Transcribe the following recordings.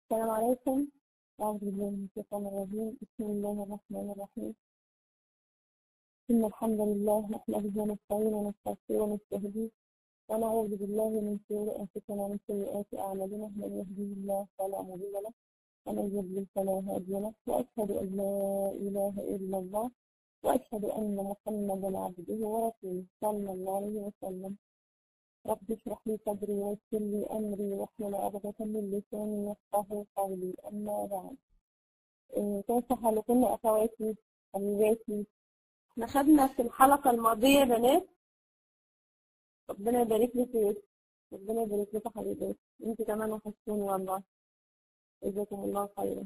السلام عليكم أعوذ بالله من الشيطان الرجيم بسم الله الرحمن الرحيم إن الحمد لله نحمده ونستعينه ونستغفره ونستهديه ونعوذ بالله من شرور أنفسنا ومن سيئات أعمالنا من يهديه الله فلا مضل له ومن يضلل فلا هادي له وأشهد أن لا إله إلا الله وأشهد أن محمدا عبده ورسوله صلى الله عليه وسلم رب اشرح لي صدري ويسر لي أمري واحلل عقدة من لساني يفقهوا قولي أما بعد إيه، كيف حالكم أخواتي حبيباتي احنا خدنا في الحلقة الماضية يا بنات ربنا يبارك لي فيك ربنا يبارك لك حبيباتي انت كمان وحشتوني والله جزاكم الله خيرا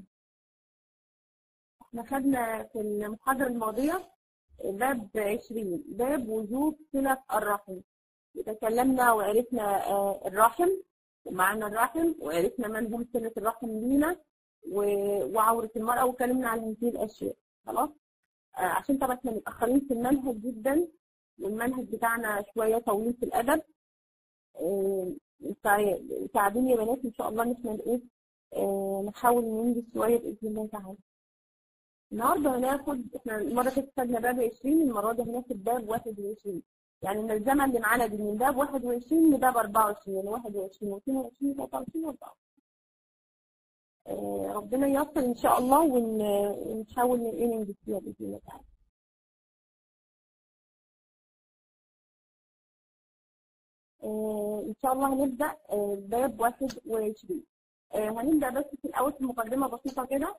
احنا خدنا في المحاضرة الماضية باب 20 باب وجوب صلة الرحم تكلمنا وعرفنا آه، الرحم ومعنى الرحم وعرفنا من هم صلة الرحم لينا و- وعورة المرأة وكلمنا عن هذه الأشياء خلاص آه، عشان طبعا احنا متأخرين في المنهج جدا والمنهج بتاعنا شوية طويل في الأدب آه، فا- ساعدوني يا بنات إن شاء الله إن احنا إيه آه، نحاول ننجز شوية بإذن الله تعالى النهارده هناخد احنا المرة اللي فاتت خدنا باب 20 المرة دي هناخد باب 21 يعني من الزمن اللي معانا دي من باب 21 لباب 24 يعني 21 و22 و23 و24 آه، ربنا ييسر ان شاء الله ون- ونحاول ن- ايه ننجز فيها باذن الله تعالى. آه، ان شاء الله هنبدا آه، باب 21 آه، هنبدا بس في الاول في مقدمه بسيطه كده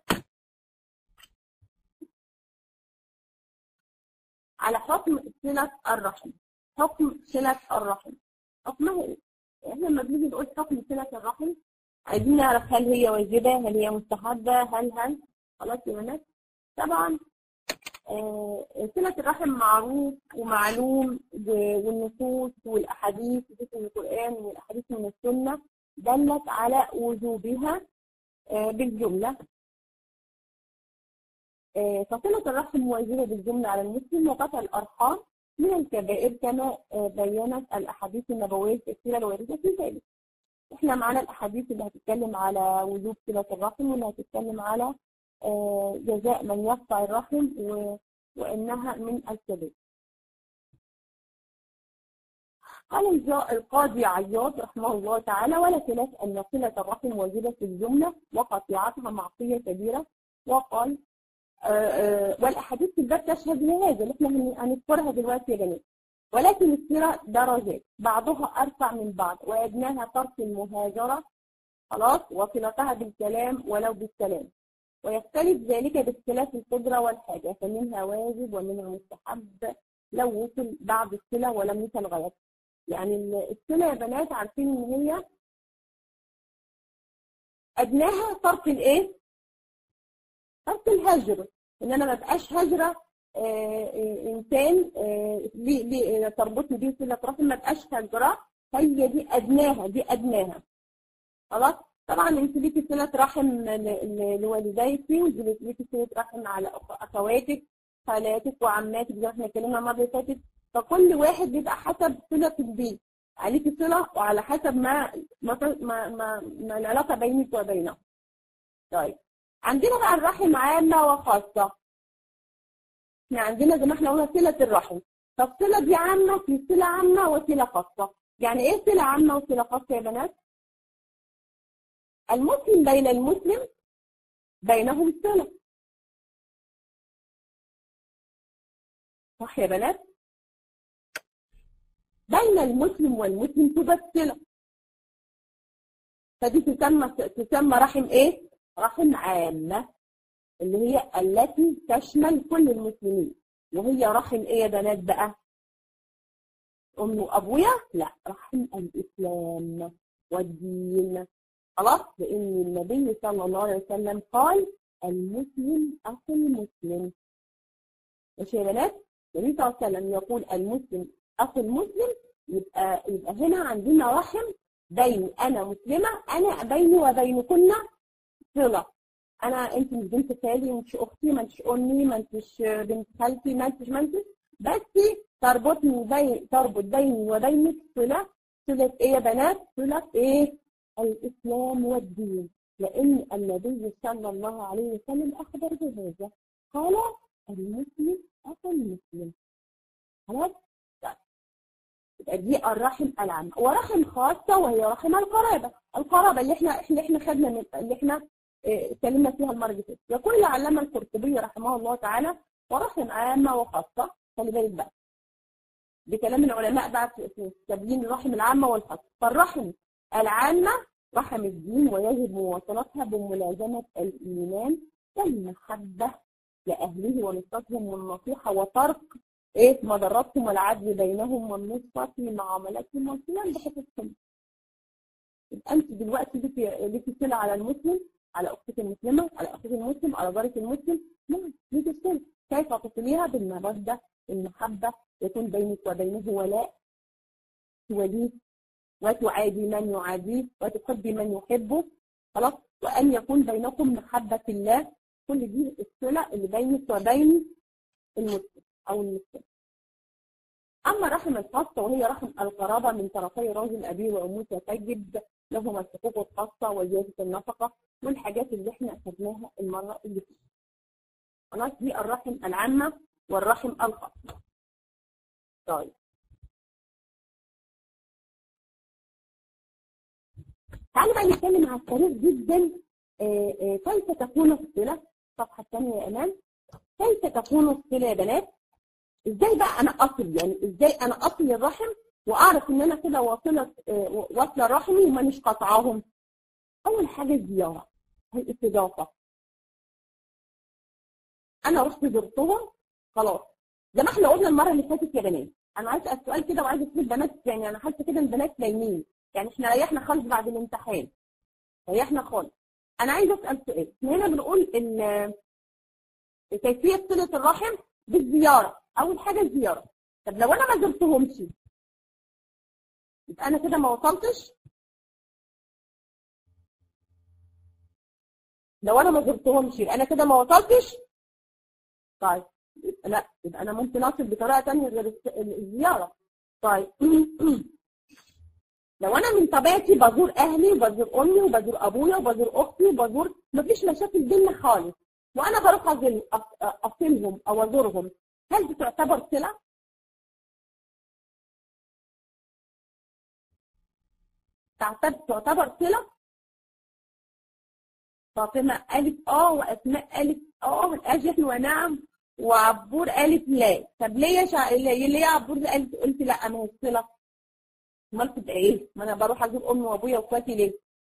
على حكم صله الرحم حكم صله الرحم حكمها ايه؟ احنا لما بنيجي نقول حكم صله الرحم عايزين نعرف هل هي واجبه هل هي مستحبه هل هل خلاص يا بنات طبعا آه، صلة الرحم معروف ومعلوم و- والنصوص والأحاديث نصوص من القرآن والأحاديث من السنة دلت على وجوبها آه، بالجملة آه، فصلة الرحم واجبة بالجملة على المسلم وقطع الأرحام من الكبائر كما آه، بينت الأحاديث النبوية الكثيرة الواردة في ذلك. احنا معانا الأحاديث اللي هتتكلم على وجوب صلة الرحم واللي هتتكلم على آه، جزاء من يقطع الرحم و- وإنها من الكبائر. قال الج- القاضي عياض رحمه الله تعالى ولا خلاف أن صلة الرحم واجبة في الجملة وقطيعتها معصية كبيرة وقال آه، آه، والأحاديث في الباب تشهد لهذا اللي احنا هن- هنذكرها دلوقتي يا جماعة ولكن السيرة درجات بعضها أرفع من بعض وأدناها ترك المهاجرة خلاص وصلتها بالكلام ولو بالسلام ويختلف ذلك باختلاف القدرة والحاجة فمنها واجب ومنها مستحب لو وصل بعد الصلة ولم يصل غايته يعني ال- الصلة يا بنات عارفين إن هي أدناها ترك الإيه؟ ترك الهجر إن أنا ما بقاش هجرة آه، آه، إنسان آه، ليه ليه تربطني بيه صلة رحم ما بقاش هجرة هي دي أدناها دي أدناها خلاص طبعا انت ليكي صله رحم ل- ل- لوالديكي وليكي صله رحم على أخ- اخواتك خالاتك وعماتك زي ما احنا اتكلمنا المره اللي فاتت فكل واحد بيبقى حسب صله البيت عليكي صله وعلى حسب ما ما ما, ما, ما العلاقه بينك وبينه طيب عندنا بقى الرحم عامه وخاصه احنا عندنا زي ما احنا قلنا صله الرحم فالصله دي عامه في صله عامه وصله خاصه يعني ايه صله عامه وصله خاصه يا بنات المسلم بين المسلم بينهم صلة صح يا بنات بين المسلم والمسلم توجد صلة فدي تسمى تسمى رحم ايه رحم عامة اللي هي التي تشمل كل المسلمين وهي رحم ايه يا بنات بقى أم وأبويا لا رحم الإسلام والدين خلاص لأن النبي صلى الله عليه وسلم قال المسلم أخو المسلم ماشي يا بنات النبي صلى الله عليه وسلم يقول المسلم أخو المسلم يبقى يبقى هنا عندنا رحم بين أنا مسلمة أنا بيني وبينكن صلة أنا أنت مش بنت خالي مش أختي ما انتش أمي ما انتش بنت خالتي ما انتش ما انتش بس تربطني بين تربط بيني وبينك صلة صلة إيه يا بنات؟ صلة إيه؟ الإسلام والدين لأن النبي صلى الله عليه وسلم أخبر بهذا قال المسلم أخو المسلم خلاص يبقى دي الرحم العامة ورحم خاصة وهي رحم القرابة القرابة اللي احنا اللي احنا خدنا من اللي احنا اتكلمنا فيها المرة اللي فاتت يقول العلامة القرطبي رحمه الله تعالى ورحم عامة وخاصة خلي بالك بقى بكلام العلماء بقى في تبيين الرحم العامة والخاصة فالرحم العامة رحم الدين ويجب مواصلتها بملازمة الإيمان والمحبة لأهله ونصرتهم والنصيحة وترك إيه مضرتهم والعدل بينهم والنصرة في معاملتهم والقيام بحقوقهم. يبقى أنت دلوقتي ليكي ليكي صلة على المسلم على أختك المسلمة على أخوك المسلم على جارك المسلم نعم ليكي صلة كيف تصليها بالمودة المحبة يكون بينك وبينه ولاء توليه وتعادي من يعاديه وتحبي من يحبه خلاص وأن يكون بينكم محبة الله كل دي الصلة اللي بينك وبين المسلم أو المسلم أما رحم الخاصة وهي رحم القرابة من طرفي رجل أبيه وأمه تجد لهما الحقوق الخاصة وزيادة النفقة والحاجات اللي احنا أخذناها المرة اللي فاتت. خلاص دي الرحم العامة والرحم الخاصة. طيب. تعالوا بقى نتكلم على السريع جدا آه، آه، كيف تكون الصلة الصفحة الثانية يا إيمان كيف تكون الصلة يا بنات ازاي بقى انا اصل يعني ازاي انا اصل الرحم واعرف ان انا كده واصله آه، واصله رحمي ومانيش قاطعاهم اول حاجه الزياره الاستضافه انا رحت زرتهم خلاص زي ما احنا قلنا المره اللي فاتت يا بنات انا عايز اسال سؤال كده وعايزه اسال البنات يعني انا حاسه كده البنات نايمين يعني احنا ريحنا خالص بعد الامتحان ريحنا خالص انا عايزه اسال سؤال احنا هنا بنقول ان كيفيه صله الرحم بالزياره اول حاجه الزياره طب لو انا ما زرتهمش يبقى انا كده ما وصلتش لو انا ما زرتهمش يبقى انا كده ما وصلتش طيب يبقى لا يبقى انا ممكن اصل بطريقه ثانيه غير الس- الزياره طيب لو انا من طبيعتي بزور اهلي وبزور امي وبزور ابويا وبزور اختي وبزور مفيش مشاكل بينا خالص وانا بروح أزل أص- اصلهم او ازورهم هل دي تعتبر صله؟ تعتبر تعتبر صله؟ فاطمه قالت اه واسماء قالت اه اجل ونعم وعبور قالت لا طب ليه يا شع... ليه ليه يا عبور قالت قلت لا ما هي الصله امال تبقى ايه؟ ما انا بروح ازور امي وابويا واخواتي ليه؟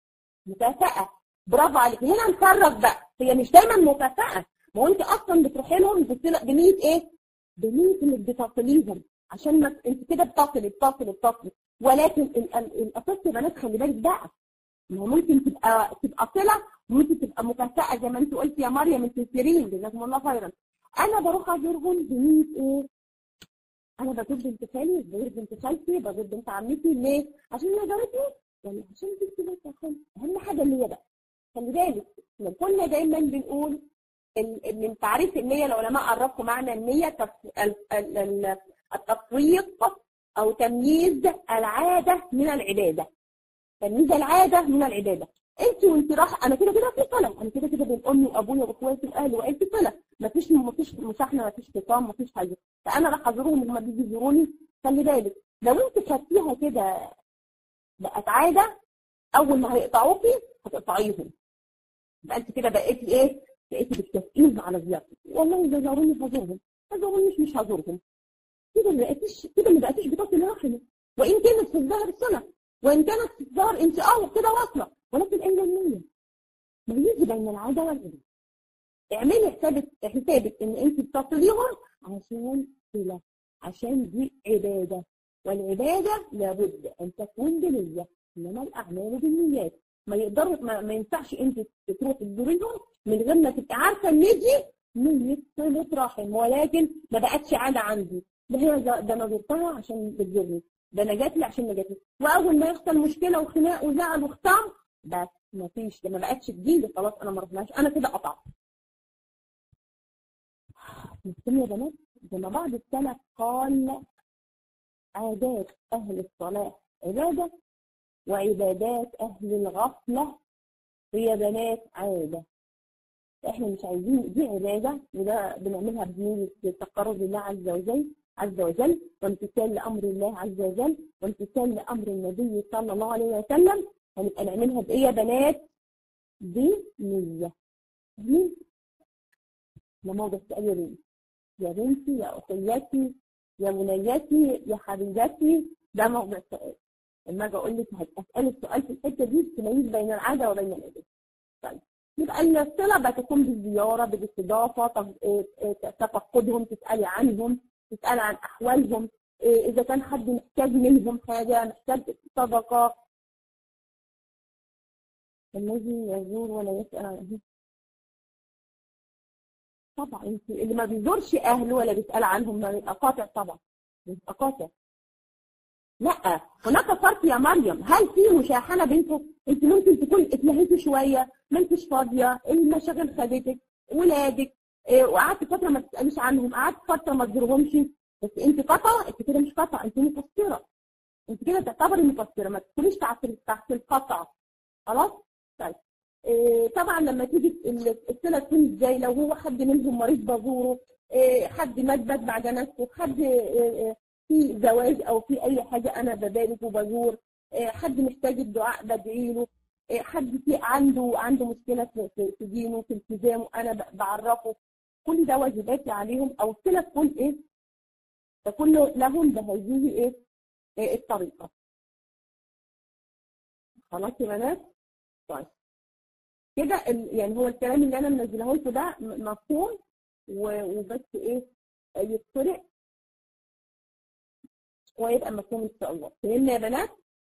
مكافأة برافو عليك هنا نفرق بقى هي مش دايما مكافأة ما هو انت اصلا بتروحي لهم بصلة- بنية ايه؟ بنية انك بتصليهم عشان ما انت كده بتصلي بتصلي بتصلي ولكن ال- ال- الاساس يا بنات خلي بالك بقى ما هو ممكن تبقى تبقى صلة وممكن تبقى مكافأة زي ما انت قلت يا مريم انت سيرين جزاكم الله خيرا انا بروح ازورهم بنية ايه؟ انا بزور بنت خالي بزور بنت خالتي بزور بنت عمتي ليه؟ عشان هي جارتني ولا عشان بنت بنت خالتي اهم حاجه اللي هي بقى خلي بالك احنا كنا دايما بنقول ال- ال- من تعريف النية العلماء عرفوا معنى النية تف- ال- ال- ال- التفريق أو تمييز العادة من العبادة تمييز العادة من العبادة انت وانت رايحه انا كده كده في صله انا كده كده بين امي وابويا واخواتي واهلي وعيلتي صله مفيش مفيش مساحنه مفيش خصام مفيش حاجه فانا راح ازورهم لما بيجي يزوروني خلي بالك لو انت خدتيها كده بقت عاده اول ما هيقطعوكي هتقطعيهم يبقى انت كده بقيتي ايه؟ بقيتي بالتسقيل على زيارتي والله اذا زاروني هزورهم ما زارونيش مش هزورهم كده ما بقيتيش كده ما بقيتيش بتصل رحمه وان كانت في الظاهر صله وان كانت في الظاهر انت اه كده واصله ولكن اين النيه؟ ميزي بين العاده والعباده اعملي حسابك حسابك ان انت بتصليهم عشان صله عشان دي عباده والعباده لابد ان تكون بنيه انما الاعمال بالنيات ما يقدر ما, ما ينفعش انت تروح تزوريهم من غير ما تبقي عارفه ان دي نيه صله رحم ولكن ما بقتش عاده عندي ده هي ده ده انا زرتها عشان بتزورني ده انا جات لي عشان ما جاتلي واول ما يحصل مشكله وخناق وزعل وخصام بس ما فيش ده ما بقتش تجيلي خلاص انا ما رحناش انا كده قطعت مسلم يا بنات زي ما بعض السلف قال عادات اهل الصلاه عباده وعبادات اهل الغفله هي بنات عادة احنا مش عايزين دي عبادة وده بنعملها بنية التقرب لله عز وجل عز وجل وامتثال لأمر الله عز وجل وامتثال لأمر النبي صلى الله عليه وسلم هنبقى نعملها بإيه يا بنات؟ بنية دي لما بس يا بنتي يا بنتي يا أخيتي يا بنيتي يا حبيبتي ده موضوع السؤال لما اجي اقول لك هسألك سؤال في الحته دي تميز بين العاده وبين العاده طيب يبقى الصله بتكون بالزياره بالاستضافه تفقدهم تسالي عنهم تسالي عن احوالهم اذا كان حد محتاج منهم حاجه محتاج صدقه الذي يزور ولا يسال عنه طبعا انت اللي ما بيزورش اهله ولا بيسال عنهم ما بيبقى قاطع طبعا بيبقى قاطع لا هناك فرق يا مريم هل في مشاحنه بينكم انت ممكن تكون اتلهيتي شويه ما انتش فاضيه المشاغل خدتك ولادك إيه وقعدت فتره ما تساليش عنهم قعدت فتره ما تزورهمش بس انت قطع انت كده مش قطع انت مقصره انت كده تعتبري مقصره ما تدخليش تحت تحت القطع خلاص طيب إيه طبعا لما تيجي الصله تكون ازاي لو هو حد منهم مريض بزوره إيه حد مات بات مع جنازته حد إيه في زواج او في اي حاجه انا ببارك وبزور حد محتاج الدعاء بدعي له حد في عنده عنده مشكله في دينه في التزامه انا بعرفه كل ده واجباتي عليهم او الصله تكون ايه تكون لهم بهذه ايه, إيه الطريقه خلاص يا بنات طيب كده يعني هو الكلام اللي انا منزله لكم ده مفهوم وبس ايه يتقرأ ويبقى مفهوم ان شاء الله فهمنا يا بنات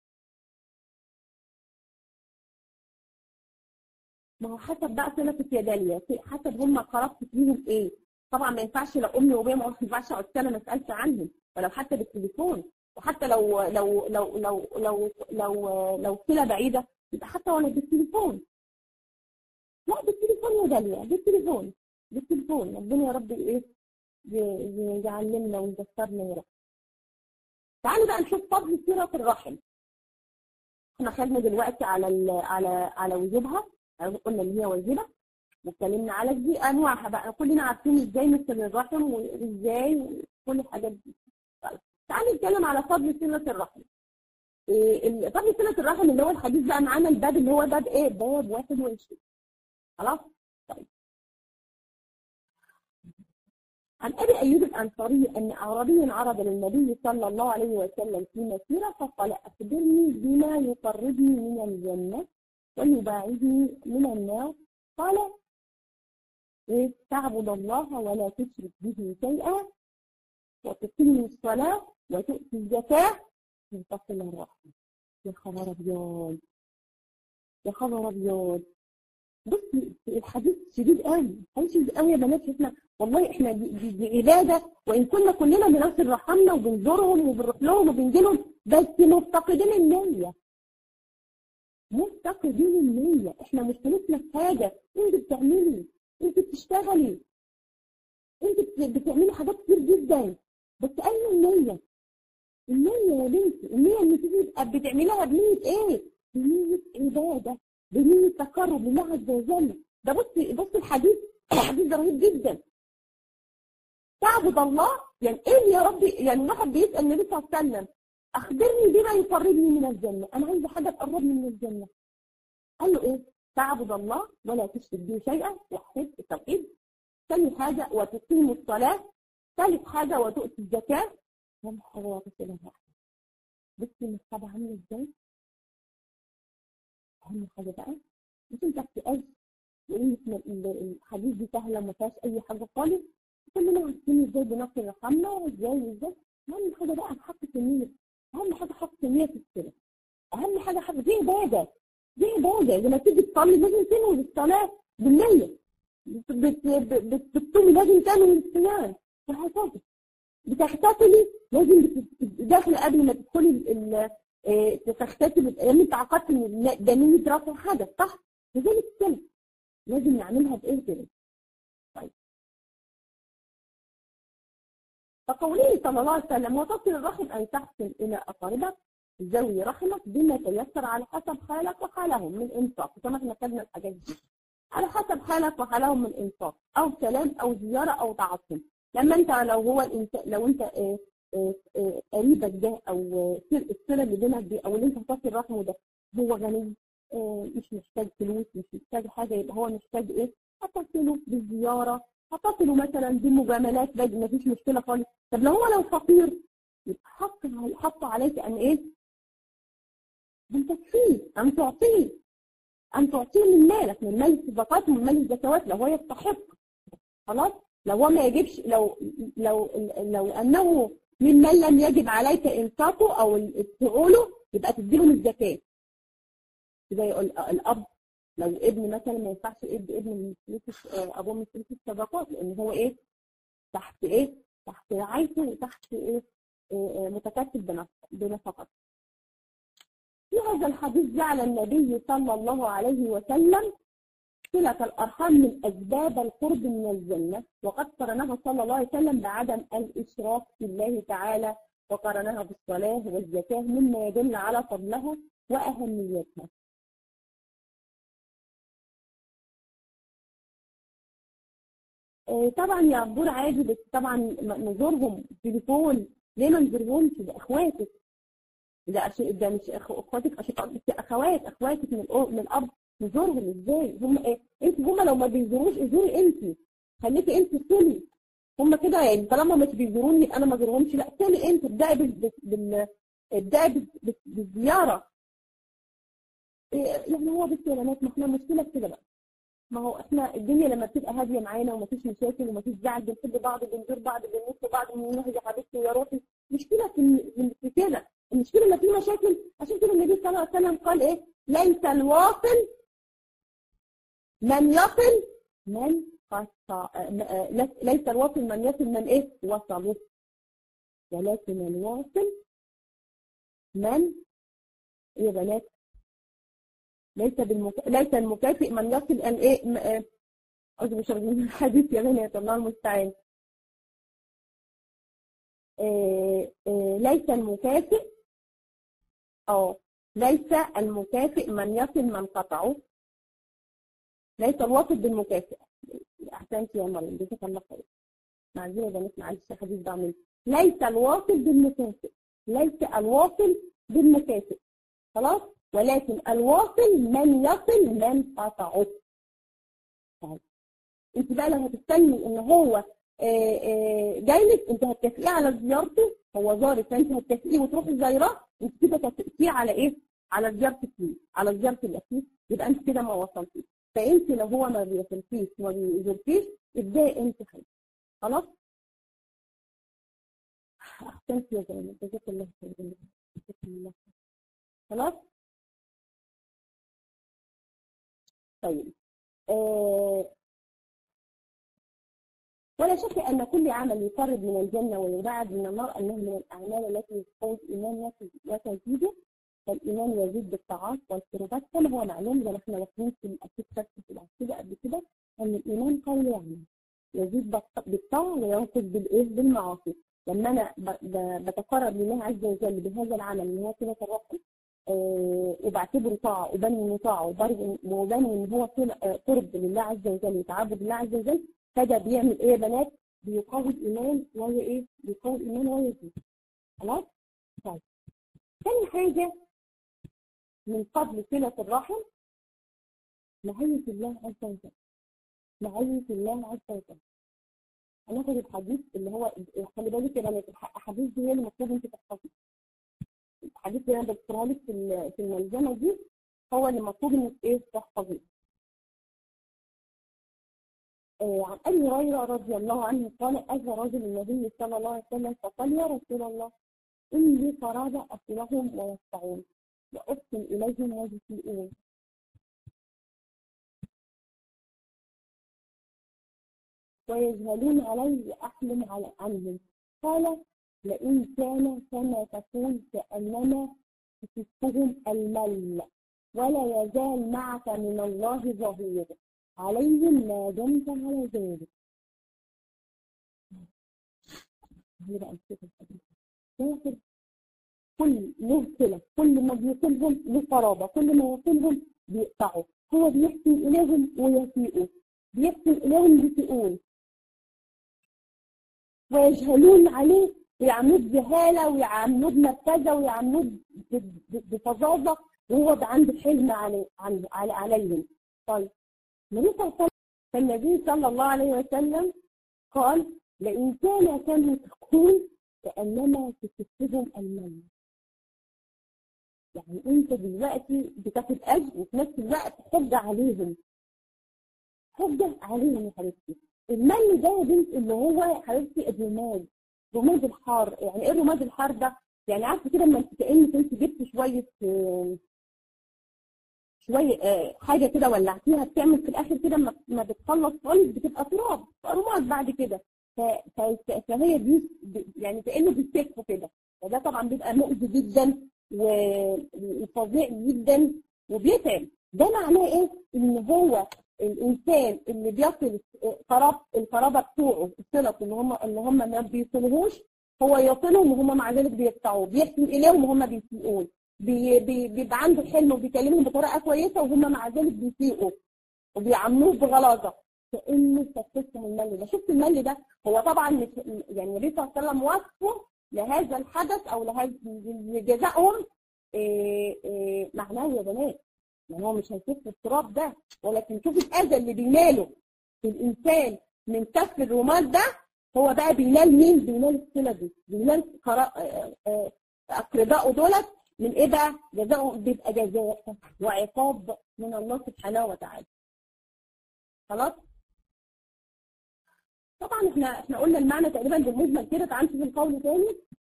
ما هو حسب بقى صلتك يا داليا حسب هم قربت فيهم ايه طبعا ما ينفعش لو امي وابويا ما ينفعش اقعد سنه ما اسالش عنهم ولو حتى بالتليفون وحتى لو لو لو لو لو لو لو صله بعيده يبقى حتى ولا بالتليفون لا بالتليفون يا داليا بالتليفون بالتليفون ربنا يا رب ايه يعلمنا ويذكرنا يا رب تعالوا بقى نشوف فضل صلة الرحم احنا خدنا دلوقتي على على على وجوبها قلنا ان هي واجبة واتكلمنا على دي انواعها بقى كلنا عارفين ازاي نصل الرحم وازاي وكل الحاجات دي طيب تعالوا نتكلم على فضل صلة الرحم إيه فضل صلة الرحم اللي هو الحديث بقى معانا الباب اللي هو باب ايه باب 21 خلاص طيب عن ابي ايوب الانصاري ان اعرابي عرض للنبي صلى الله عليه وسلم في مسيره فقال اخبرني بما يقربني من الجنه ويباعدني من النار قال إيه تعبد الله ولا تشرك به شيئا وتقيم الصلاه وتؤتي الزكاه وتصل الرحم يا خبر ابيض يا خبر ابيض بصي الحديث شديد قوي حديث شديد قوي يا بنات احنا والله احنا دي, دي, دي عباده وان كنا كلنا بنصل رحمنا وبنزورهم وبنروح لهم وبنجي لهم بس مفتقدين النيه مفتقدين النيه احنا مشكلتنا في حاجه انت بتعملي انت بتشتغلي انت بتعملي حاجات كتير جدا بس اين النيه؟ النيه يا بنتي النيه اللي تيجي بتعمليها بنيه ايه؟ بنيه عباده بنيه تقرب لله عز وجل ده بصي بصي الحديث الحديث ده رهيب جدا تعبد الله يعني ايه يا ربي يعني واحد بيسال النبي صلى الله عليه وسلم اخبرني بما يقربني من الجنه انا عايزه حاجه تقربني من الجنه قال له ايه تعبد الله ولا تشرك به شيئا وحيد التوحيد ثاني حاجه وتقيم الصلاه ثالث حاجه وتؤتي الزكاه رابع حاجه وتصل الرحم بصي المصطبه عامله ازاي اهم حاجه بقى مش انت بتقاس تقولي الحديث دي سهله ما فيهاش اي حاجه خالص كلنا عارفين ازاي بنصل رقمنا وازاي وازاي اهم حاجه بقى نحط النيه اهم حاجه حط النيه في الصلاه اهم حاجه حط دي عباده دي عباده لما تيجي تصلي لازم تنوي الصلاه بالنيه بتصومي لازم تنوي الصيام وهكذا بتغتسلي لازم داخله قبل ما تدخلي تغتسلي يعني انت عقدت ان ده نيه رفع حدث صح؟ لذلك الصلاه لازم نعملها بايه كده؟ فقوله صلى الله عليه وسلم وتصل الرحم أن تحسن إلى أقاربك ذوي رحمك بما تيسر على حسب حالك وحالهم من انفاق كما احنا خدنا الحاجات دي على حسب حالك وحالهم من انفاق او سلام او زياره او تعصب لما انت لو هو الانسان لو انت اه اه اه قريبك ده او الصله اللي بينك دي او اللي انت هتصل رحمه ده هو غني مش محتاج فلوس مش محتاج حاجه يبقى هو محتاج ايه؟ هتصله بالزياره هتصله مثلا بمجاملات ما فيش مشكله خالص طب لو هو لو فقير يبقى حط حط عليك ان ايه؟ أن تكفيه أن تعطيه أن تعطيه من مالك من مال الصدقات ومن مال الزكوات لو هو يستحق خلاص لو هو ما يجبش لو لو لو أنه ممن لم يجب عليك إنفاقه أو ادفعه يبقى تديله من الزكاة زي الأب لو ابن مثلا ما ينفعش يدي ابن من فلوس أبوه من فلوس الصدقات لأن هو إيه تحت إيه تحت رعايته وتحت إيه, إيه متكتب بنفقته في هذا الحديث جعل النبي صلى الله عليه وسلم صلة الأرحام من أسباب القرب من الجنة وقد قرنها صلى الله عليه وسلم بعدم الإشراك في الله تعالى وقرنها بالصلاة والزكاة مما يدل على فضلها وأهميتها طبعا يا عبور عادي بس طبعا نزورهم تليفون ليه ما نزورهمش ده اخواتك ده أشياء ده مش اخواتك اشقاء اخوات اخواتك من الام من الاب نزورهم ازاي هم ايه انت هم لو ما بيزوروش ازوري انت خليكي انت صلي هم كده يعني طالما مش بيزوروني انا ما ازورهمش لا صلي انت ابدأي بال ابدأي بالزياره يعني هو بس يا بنات ما احنا مشكله كده بقى ما هو احنا الدنيا لما بتبقى هاديه معانا ومفيش مشاكل ومفيش زعل بنحب بعض بنزور بعض بنمس بعض بنروح يا حبيبتي ويا روحي مشكله في كده المشكله ان في مشاكل عشان كده النبي صلى الله عليه وسلم قال ايه ليس الواصل من يصل من قطع ليس الواصل من يصل من ايه وصله ولكن الواصل من يا بنات ليس بالمك... ليس المكافئ من يصل ان ايه أعوذ بالله من الحديث يا بنات الله المستعان إيه إيه ليس المكافئ أو ليس المكافئ من يصل من قطعه ليس الواصل بالمكافئ أحسنت يا مريم جزاك الله خير معذرة يا بنات معلش الحديث ده عملي ليس الواصل بالمكافئ ليس الواصل بالمكافئ خلاص ولكن الواصل من يصل من قطعه طيب انت بقى لو هتستني ان هو جاي لك انت هتكافئيه على زيارته هو زارك فانت هتكافئيه وتروحي زياره انت كده كافئتيه على ايه؟ على زيارتك ليه؟ على زياره الاخير يبقى انت كده ما وصلتيش فانت لو هو ما بيصلكيش وما بيزوركيش ابداي انت خير خلاص؟ احسنت يا زلمه جزاك الله خير جزاك الله خلاص؟ طيب آه ولا شك أن كل عمل يقرب من الجنة ويبعد من النار أنه من الأعمال التي تقوي الإيمان وتزيده فالإيمان يزيد بالطاعات والقربات كما هو معلوم زي ما احنا واخدين في الأكيد في العقيدة قبل كده أن الإيمان قول يعني يزيد بالطاعة وينقص بالإيه بالمعاصي لما أنا بتقرب لله عز وجل بهذا العمل اللي هو صلة الرحم أه وبعتبره طاعة وبني انه طاعة وبني ان هو قرب لله عز وجل وتعبد لله عز وجل فده بيعمل ايه يا بنات؟ بيقوي الايمان وهي ايه؟ بيقوي الايمان ويزيد خلاص؟ طيب تاني حاجة من فضل صلة الرحم معية الله عز وجل معية الله عز وجل هناخد الحديث اللي هو خلي بالك يا بنات الحديث دي هي اللي المفروض انت تحفظي الحديث اللي انا بذكرها لك في في الملزمه دي هو اللي المفروض انك ايه تحفظيه عن ابي هريره رضي الله عنه قال اجى رجل النبي صلى الله عليه وسلم فقال يا رسول الله ان لي قرابه اصلهم ويسطعون واحسن اليهم ويسيئون ويجهلون علي واحلم على عنهم قال لئن كان كما تقول كانما تكفهم المل ولا يزال معك من الله ظهير عليهم ما دمت على ذلك هنا بقى نشوف الحديث كل له صلة كل ما بيصلهم له قرابة كل ما يصلهم بيقطعوا هو بيحسن إليهم ويسيئوا بيحسن إليهم بيسيئون ويجهلون عليه ويعاملوه بجهالة ويعاملوه بنرفزة ويعاملوه بفظاظة وهو عنده حلم علي علي عليهم طيب النبي صلى الله عليه وسلم فالنبي صلى الله عليه وسلم قال لئن كان كما تكون كأنما تكسبهم المن يعني انت دلوقتي بتاخد اجر وفي نفس الوقت حجة عليهم حجة عليهم يا حبيبتي المن ده يا بنت اللي هو يا حبيبتي الرماد رماد الحار يعني ايه الرماد الحار ده؟ يعني عارفه كده لما كانك انت جبت شويه شويه حاجه كده ولعتيها بتعمل في الاخر كده ما بتخلص خالص بتبقى تراب رماد بعد كده فهي دي يعني كانه بيستكفوا كده فده طبعا بيبقى مؤذي جدا وفظيع جدا وبيتعب ده معناه ايه؟ ان هو الانسان اللي بيصل قراب القرابه بتوعه الصله اللي هم اللي هم ما بيصلوهوش هو يصلهم وهم مع ذلك بيقطعوه بيحسن اليهم وهم بيسيئون بي بي بيبقى عنده حلم وبيكلمهم بطريقه كويسه وهم مع ذلك بيسيئوا وبيعاملوه بغلاظه كانه تفسهم المل ده شفت المل ده هو طبعا مش يعني النبي صلى الله عليه وسلم وصفه لهذا الحدث او لهذا لجزائهم إيه إيه معناه يا بنات يعني هو مش هيسيب التراب ده ولكن شوف الاذى اللي بيناله الانسان من كف الرماد ده هو بقى بينال مين؟ بينال الصله دي بينال اقربائه دولت من ايه بقى؟ جزاؤهم بيبقى جزاء وعقاب من الله سبحانه وتعالى. خلاص؟ طبعا احنا احنا قلنا المعنى تقريبا بالمجمل كده تعال نشوف القول تاني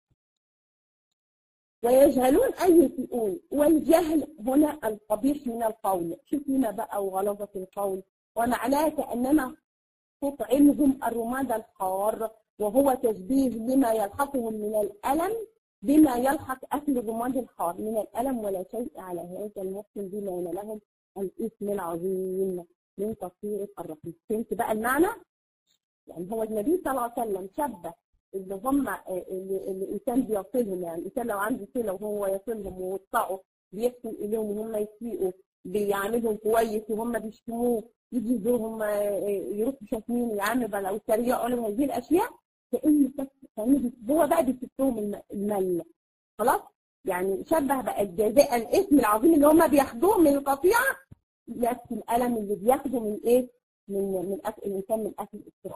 ويجهلون أن يسيئون والجهل هنا القبيح من القول شتيمة بقى وغلظة القول ومعناه كأنما تطعمهم الرماد الحار وهو تشبيه لما يلحقهم من الألم بما يلحق أكل الرماد الحار من الألم ولا شيء على هذا المحسن بما ينالهم الإثم العظيم من تصوير الرحيم فهمت بقى المعنى؟ يعني هو النبي صلى الله عليه وسلم شبه اللي هم اللي الانسان بيصلهم يعني الانسان لو عنده صله وهو يصلهم ويقطعوا بيحسن اليهم وهم يسيئوا بيعاملهم كويس وهم بيشتموه يجي يزورهم يروحوا شاتمين يا عم بقى لو يتريقوا عليهم هذه الاشياء كان هو بقى بيسيبهم المل خلاص يعني شبه بقى الجزاء الاسم العظيم اللي هم بياخدوه من القطيعه نفس الالم اللي بياخده من ايه؟ من من اكل الانسان من اكل الاضطراب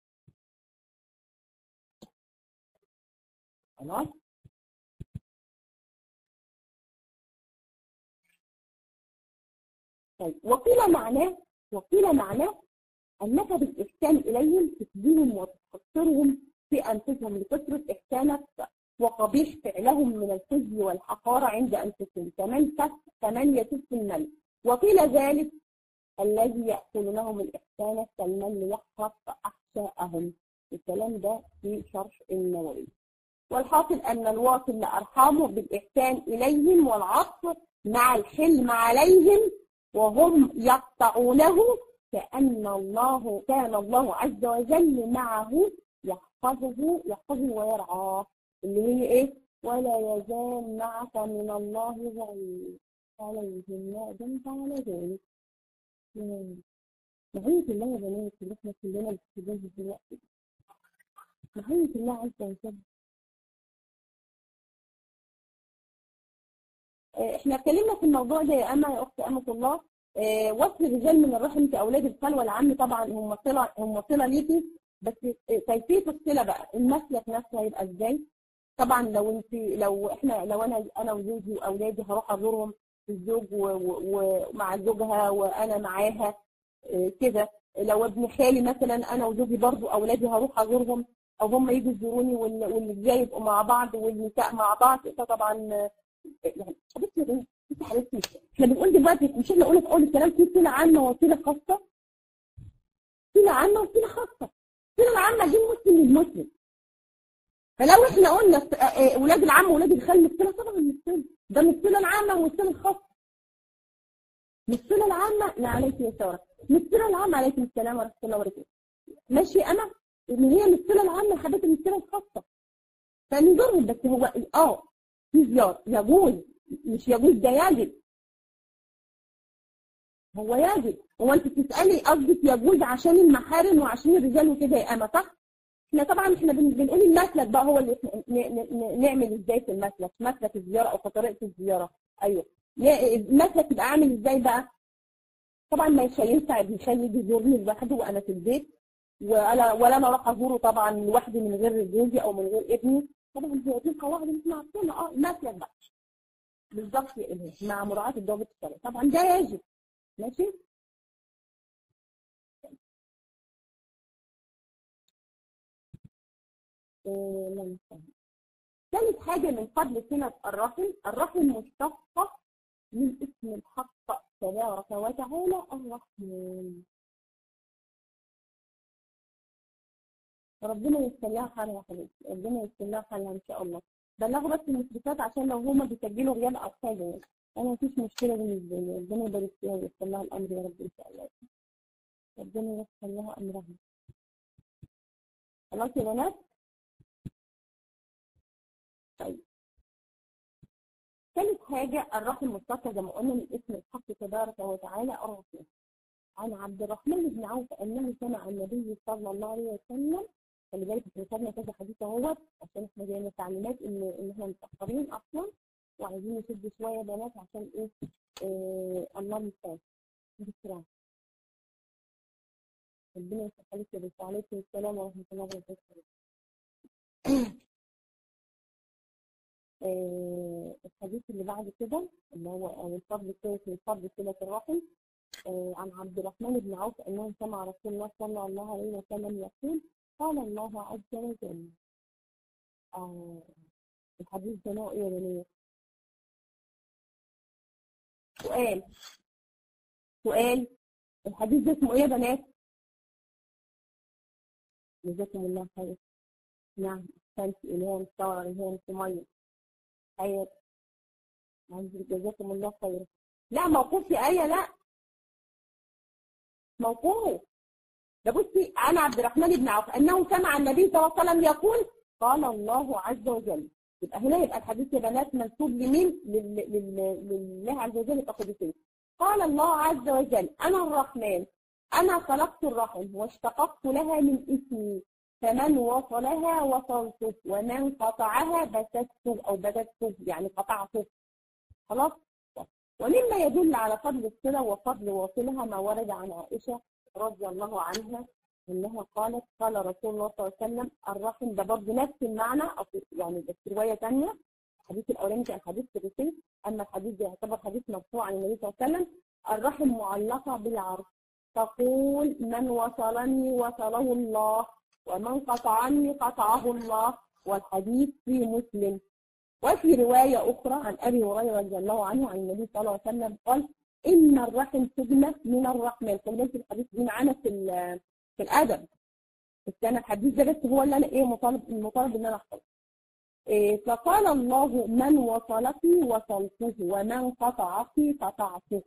خلاص طيب وقيل معناه وقيل معناه انك بالاحسان اليهم تسديهم وتقصرهم في انفسهم لكثره احسانك وقبيح فعلهم من الخزي والحقاره عند انفسهم كمان كمان يسد المل وقيل ذلك الذي ياكلونهم الاحسان كالمن يحفظ احشاءهم الكلام ده في شرح النووي والحاصل أن الواصل لأرحامه بالإحسان إليهم والعطف مع الحلم عليهم وهم يقطعونه كأن الله كان الله عز وجل معه يحفظه يحفظه ويرعاه اللي هي إيه؟ ولا يزال معك من الله ظهير عليهم ما دمت على ذلك معية الله يا بنات اللي احنا كلنا بنستخدمها دلوقتي معية الله عز وجل احنا اتكلمنا في الموضوع ده يا اما يا اخت امه الله اه وصل الرجال من الرحم كاولاد الخلوه العم طبعا هم صله هم صله ليكي بس كيفيه الصله بقى المسلك نفسه هيبقى ازاي؟ طبعا لو انت لو احنا لو انا انا وزوجي واولادي هروح ازورهم الزوج ومع زوجها وانا معاها اه كده لو ابن خالي مثلا انا وزوجي برضو اولادي هروح ازورهم او هم يجوا يزوروني واللي جاي يبقوا مع بعض والنساء مع بعض فطبعا يعني حبيبتي يا انت حبيبتي احنا بنقول دلوقتي مش احنا قلنا في اول الكلام في صله عامه وصله خاصه صله عامه وصله خاصه الصله العامه دي المسلم للمسلم فلو احنا قلنا ولاد العم وولاد الخال مش صله طبعا مش صله ده مش الصله العامه والصله الخاصه مش الصله العامه لا عليك يا ساره مش الصله العامه عليكم السلام ورحمه الله وبركاته ماشي انا ان هي مش الصله العامه حبيبتي مش الصله الخاصه فنزورهم بس هو اه في زيارة يجوز مش يجوز ده يجب هو يجب هو انت بتسالي قصدك يجوز عشان المحارم وعشان الرجال وكده يا اما صح؟ احنا طبعا احنا بن- بنقول المسلك بقى هو اللي إحنا ن- ن- ن- نعمل ازاي في المسلك مسلك الزياره او في طريقه الزياره ايوه ن- المسلك يبقى عامل ازاي بقى؟ طبعا مش هينفع ابن خالي يجي يزورني لوحده وانا في البيت ولا ولا انا اروح ازوره طبعا لوحدي من غير جوزي او من غير ابني طبعا هي دي القواعد اللي احنا عارفينها اه المسلك بقى بالظبط يا إلهام مع مراعاه الضوابط الشرعيه طبعا ده يجب ماشي إيه، لا مش فاهمة. ثالث حاجة من فضل صلة الرحم الرحم مشتقة من اسم الحق تبارك وتعالى الرحمن ربنا ييسر لها حالها يا حبيبتي ربنا ييسر لها حالها ان شاء الله بلغوا بس المشرفات عشان لو هما بيسجلوا غياب او حاجه يعني انا مفيش مشكله بالنسبه لي ربنا يبارك فيها وييسر لها الامر يا رب ان شاء الله ربنا ييسر لها امرها خلاص يا بنات طيب ثالث حاجة الرحم المشتقة زي ما قلنا من اسم الحق تبارك وتعالى الرحمن عن عبد الرحمن بن عوف أنه سمع النبي صلى الله عليه وسلم خلي بالك احنا خدنا كذا حديث اهوت عشان احنا جايين تعليمات ان ان احنا متأخرين أصلا وعايزين نشد شوية يا بنات عشان ايه آه الله المستعان بسرعة ربنا يسهلك يا بنت عليكم السلام ورحمة الله وبركاته آه، الحديث اللي بعد كده اللي هو من فضل الثالث من فضل صلة الرحم آه، عن عبد الرحمن بن عوف أنه سمع رسول الله صلى الله عليه وسلم يقول قال الله عز وجل آه، الحديث ده نوع إيه يا بنات؟ سؤال سؤال الحديث ده اسمه إيه يا بنات؟ جزاكم الله خير نعم أحسنت إلهام سارة إلهام سمية خير جزاكم الله خير لا موقوف يا آية لا موقوف ده بصي عن عبد الرحمن بن عوف أنه سمع النبي صلى الله عليه وسلم يقول قال الله عز وجل يبقى هنا يبقى الحديث يا بنات منسوب لمين؟ لل- لل- لله عز وجل يبقى قدسين قال الله عز وجل أنا الرحمن أنا خلقت الرحم واشتققت لها من اسمي فمن وصلها وصلته ومن قطعها بسته أو بدته يعني قطعته خلاص ومما يدل على فضل الصلة وفضل واصلها ما ورد عن عائشة رضي الله عنها انها قالت قال رسول الله صلى الله عليه وسلم الرحم ده برضه نفس المعنى أو يعني بس روايه ثانيه الحديث الاولاني كان حديث قدسي اما الحديث ده يعتبر حديث مرفوع عن النبي صلى الله عليه وسلم الرحم معلقه بالعرش تقول من وصلني وصله الله ومن قطعني قطعه الله والحديث في مسلم وفي رواية أخرى عن أبي هريرة رضي الله عنه عن النبي صلى الله عليه وسلم قال إن الرحم سجنة من الرحمن خلي بالك الحديث دي معانا في ال- في الأدب بس أنا الحديث ده بس هو اللي أنا إيه مطالب المطالب إن أنا أحفظه إيه فقال الله من وصلك وصلته ومن قطعك قطعته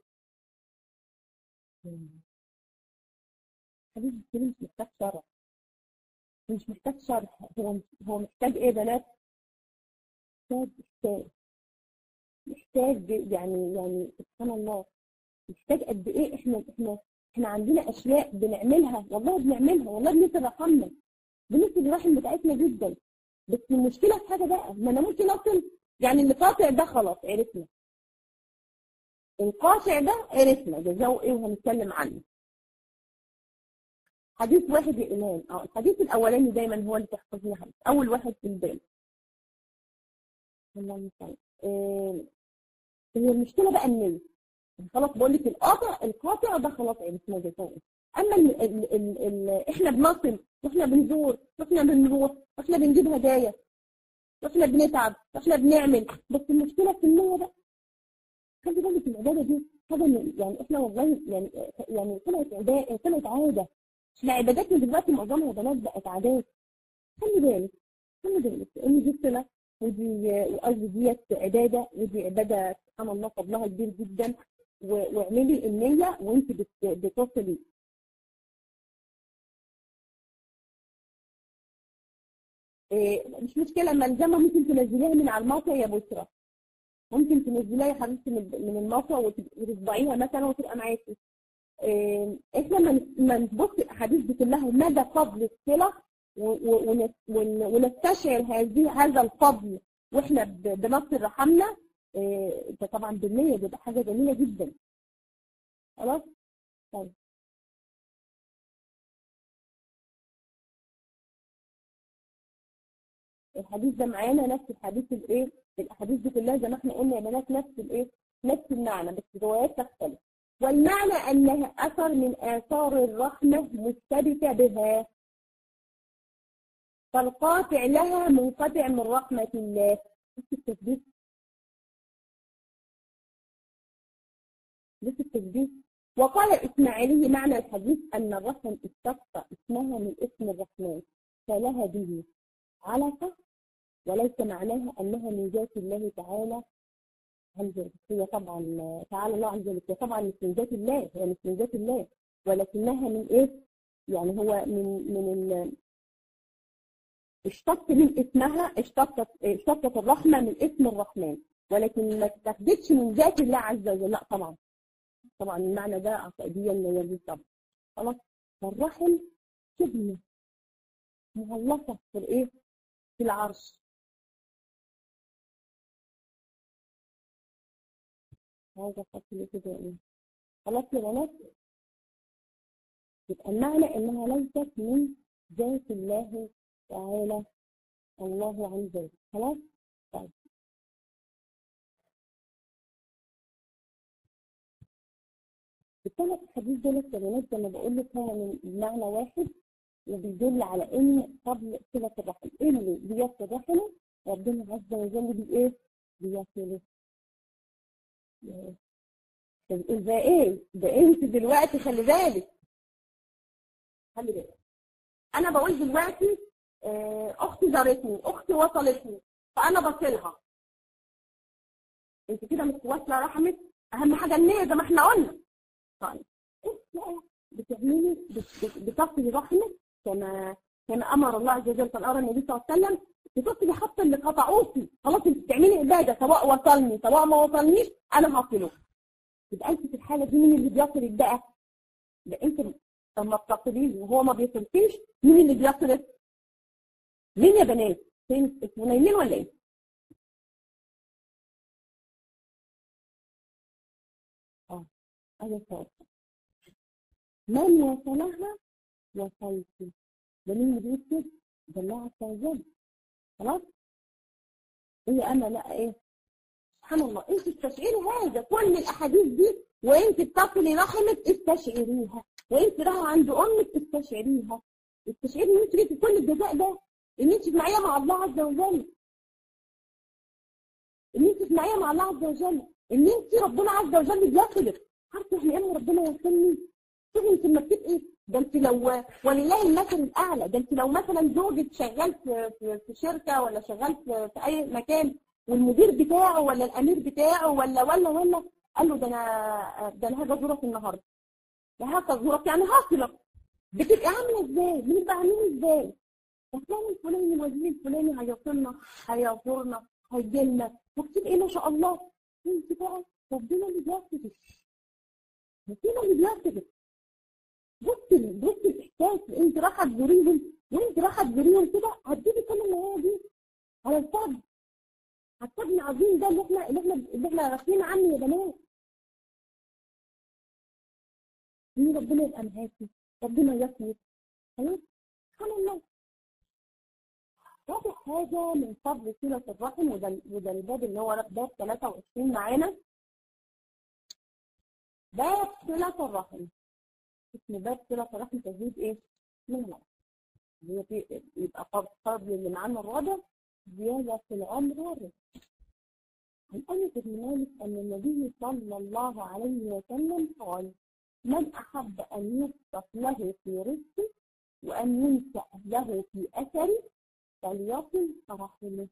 الحديث الكريم مش محتاج شرح مش محتاج شرح هو هو محتاج ايه يا بنات؟ محتاج محتاج محتاج يعني يعني سبحان الله محتاج قد ايه احنا احنا احنا عندنا اشياء بنعملها والله بنعملها والله بنسر رحمنا بنسر الرحم بتاعتنا جدا بس المشكله في حاجه بقى ما انا ممكن اصل يعني اللي قاطع ده خلاص عرفنا القاطع ده عرفنا جزاؤه ايه وهنتكلم عنه حديث واحد يا إمام اه الحديث الأولاني دايما هو اللي تحفظيه حديث أول واحد في البال الله المستعان آه، هي المشكلة بقى النية خلاص بقول لك القاطع القاطع ده خلاص عرفنا جزاؤه أما ال ال ال ال إحنا بنصل وإحنا بنزور وإحنا بنروح وإحنا بنجيب هدايا وإحنا بنتعب وإحنا بنعمل بس المشكلة في النية بقى خلي بالك العبادة دي حاجة من- يعني إحنا والله يعني يعني طلعت عبادة طلعت عادة احنا عباداتنا دلوقتي معظمها يا بنات بقت عادات خلي بالك خلي بالك ان دي صله ودي وقصدي ديت عباده ودي عباده سبحان الله فضلها كبير جدا و- واعملي النيه وانت بت- بتصلي إيه مش مشكله ملزمه ممكن تنزليها من على الموقع يا بشرى ممكن تنزليها يا حبيبتي من من الموقع وتطبعيها مثلا وتبقى معاكي إيه احنا ما نبص الاحاديث دي كلها مدى فضل الصله ونستشعر هذه هذا الفضل واحنا بنصل رحمنا ده طبعا بالنية بيبقى حاجة جميلة جدا خلاص طيب الحديث ده معانا نفس الحديث الايه الاحاديث دي كلها زي ما احنا قلنا يا بنات نفس الايه نفس المعنى بس روايات تختلف والمعنى انها اثر من اثار الرحمه مشتبكه بها فالقاطع لها منقطع من رحمه الله بس التثبيت بس التثبيت وقال الإسماعيلي معنى الحديث أن الرحم استقطع اسمها من اسم الرحمن فلها به علقة وليس معناها أنها من ذات الله تعالى عن ذلك هي طبعا تعالى الله عن ذلك هي طبعا مش من ذات الله هي مش من ذات الله ولكنها من إيه؟ يعني هو من من ال... اشتق من اسمها اشتقت اشتقت الرحمة من اسم الرحمن ولكن ما تستخدمش من ذات الله عز وجل لا طبعا طبعا المعنى ده عقائديا لا يجوز طبعا خلاص فالرحم شبه مغلقة في الايه في العرش هذا فصل كده ايه خلاص يا بنات يبقى المعنى انها ليست من ذات الله تعالى الله عن ذلك خلاص طيب الثلاث حديث دول الكلمات زي ما بقول لك هو من معنى واحد وبيدل على ان قبل صله الرحم ايه اللي بيصل رحمه ربنا عز وجل بايه؟ بيصله ده ايه؟ ده انت دلوقتي خلي بالك خلي بالك انا بقول دلوقتي اختي زارتني اختي وصلتني فانا بصلها انت كده مش واصله رحمك اهم حاجه النيه زي ما احنا قلنا طيب بتعملي بتصلي رحمك كما كما امر الله عز وجل كما امر النبي صلى الله عليه وسلم بتصلي حتى اللي قطعوكي خلاص انت بتعملي عباده سواء وصلني سواء ما وصلنيش انا هصله يبقى انت في الحاله دي مين اللي بيصلك بقى؟ ده انت لما بتصليه وهو ما بيصلكيش مين اللي بيصلك؟ مين يا بنات؟ فين اسمه نايمين ولا ايه؟ اه ايوه صح من وصلها وصلت ده مين اللي بيكتب؟ ده الله عز وجل خلاص؟ هي انا لا ايه؟ سبحان الله انت استشعري هذا كل الاحاديث دي وانت بتصلي رحمك استشعريها وانت رايحه عند امك استشعريها استشعري ان انت ليكي كل الجزاء ده ان انت معايا مع الله عز وجل ان انت معايا مع الله عز وجل ان انت ربنا عز وجل بيصلك عارفه احنا ايه ربنا يوصلني شوفي انت لما بتبقي ده انت لو ولله المثل الاعلى ده انت لو مثلا زوجك شغال في, في, في شركه ولا شغال في, في اي مكان والمدير بتاعه ولا الامير بتاعه ولا ولا ولا قال له ده انا ده انا هاجي ازورك النهارده ده هاجي ازورك يعني هاصلك بتبقي عامله ازاي؟ بنبقى عاملين ازاي؟ فلان الفلاني الوزير الفلاني هيصلنا هيزورنا هيجي لنا وبتبقي ما شاء الله انت بقى ربنا اللي بيكتبك ربنا اللي بيكتبك بصي بصي الاحساس انت رايحه تزوريهم وانت رايحه تزوريهم كده هتجيبي كل النهايه دي على الفرد الفرد العظيم ده اللي احنا اللي احنا اللي احنا واخدين عنه يا بنات ان ربنا يبقى معاكي ربنا يكرمك خلاص سبحان الله رابع حاجة من فضل صلة الرحم وده وده الباب اللي هو باب 23 معانا باب صلة الرحم اسمه باب صلة الرحم تزيد ايه؟ من العمر هي في يبقى قبل اللي معانا الرابع زيادة في العمر والرزق عن أنس بن مالك أن النبي صلى الله عليه وسلم قال من أحب أن يبسط له في رزقه وأن ينشأ له في أثره فليصل رحمه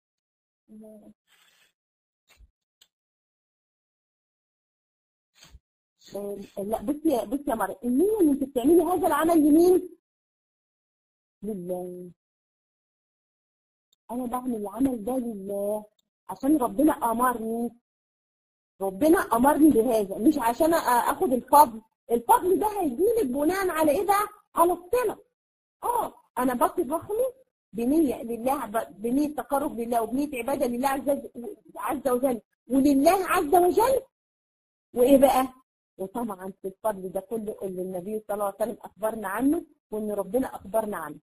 لا بصي يا بصي يا مريم النية ان انت بتعملي هذا العمل لمين؟ لله انا بعمل العمل ده لله عشان ربنا امرني ربنا امرني بهذا مش عشان اخد الفضل الفضل ده هيجيلك بناء على ايه بقى على الصله اه انا بصل رحمي بنية لله بنية تقرب لله وبنية عبادة لله عز وجل ولله عز وجل وإيه بقى؟ وطبعا في الفضل ده كله اللي النبي صلى الله عليه وسلم أخبرنا عنه وإن ربنا أخبرنا عنه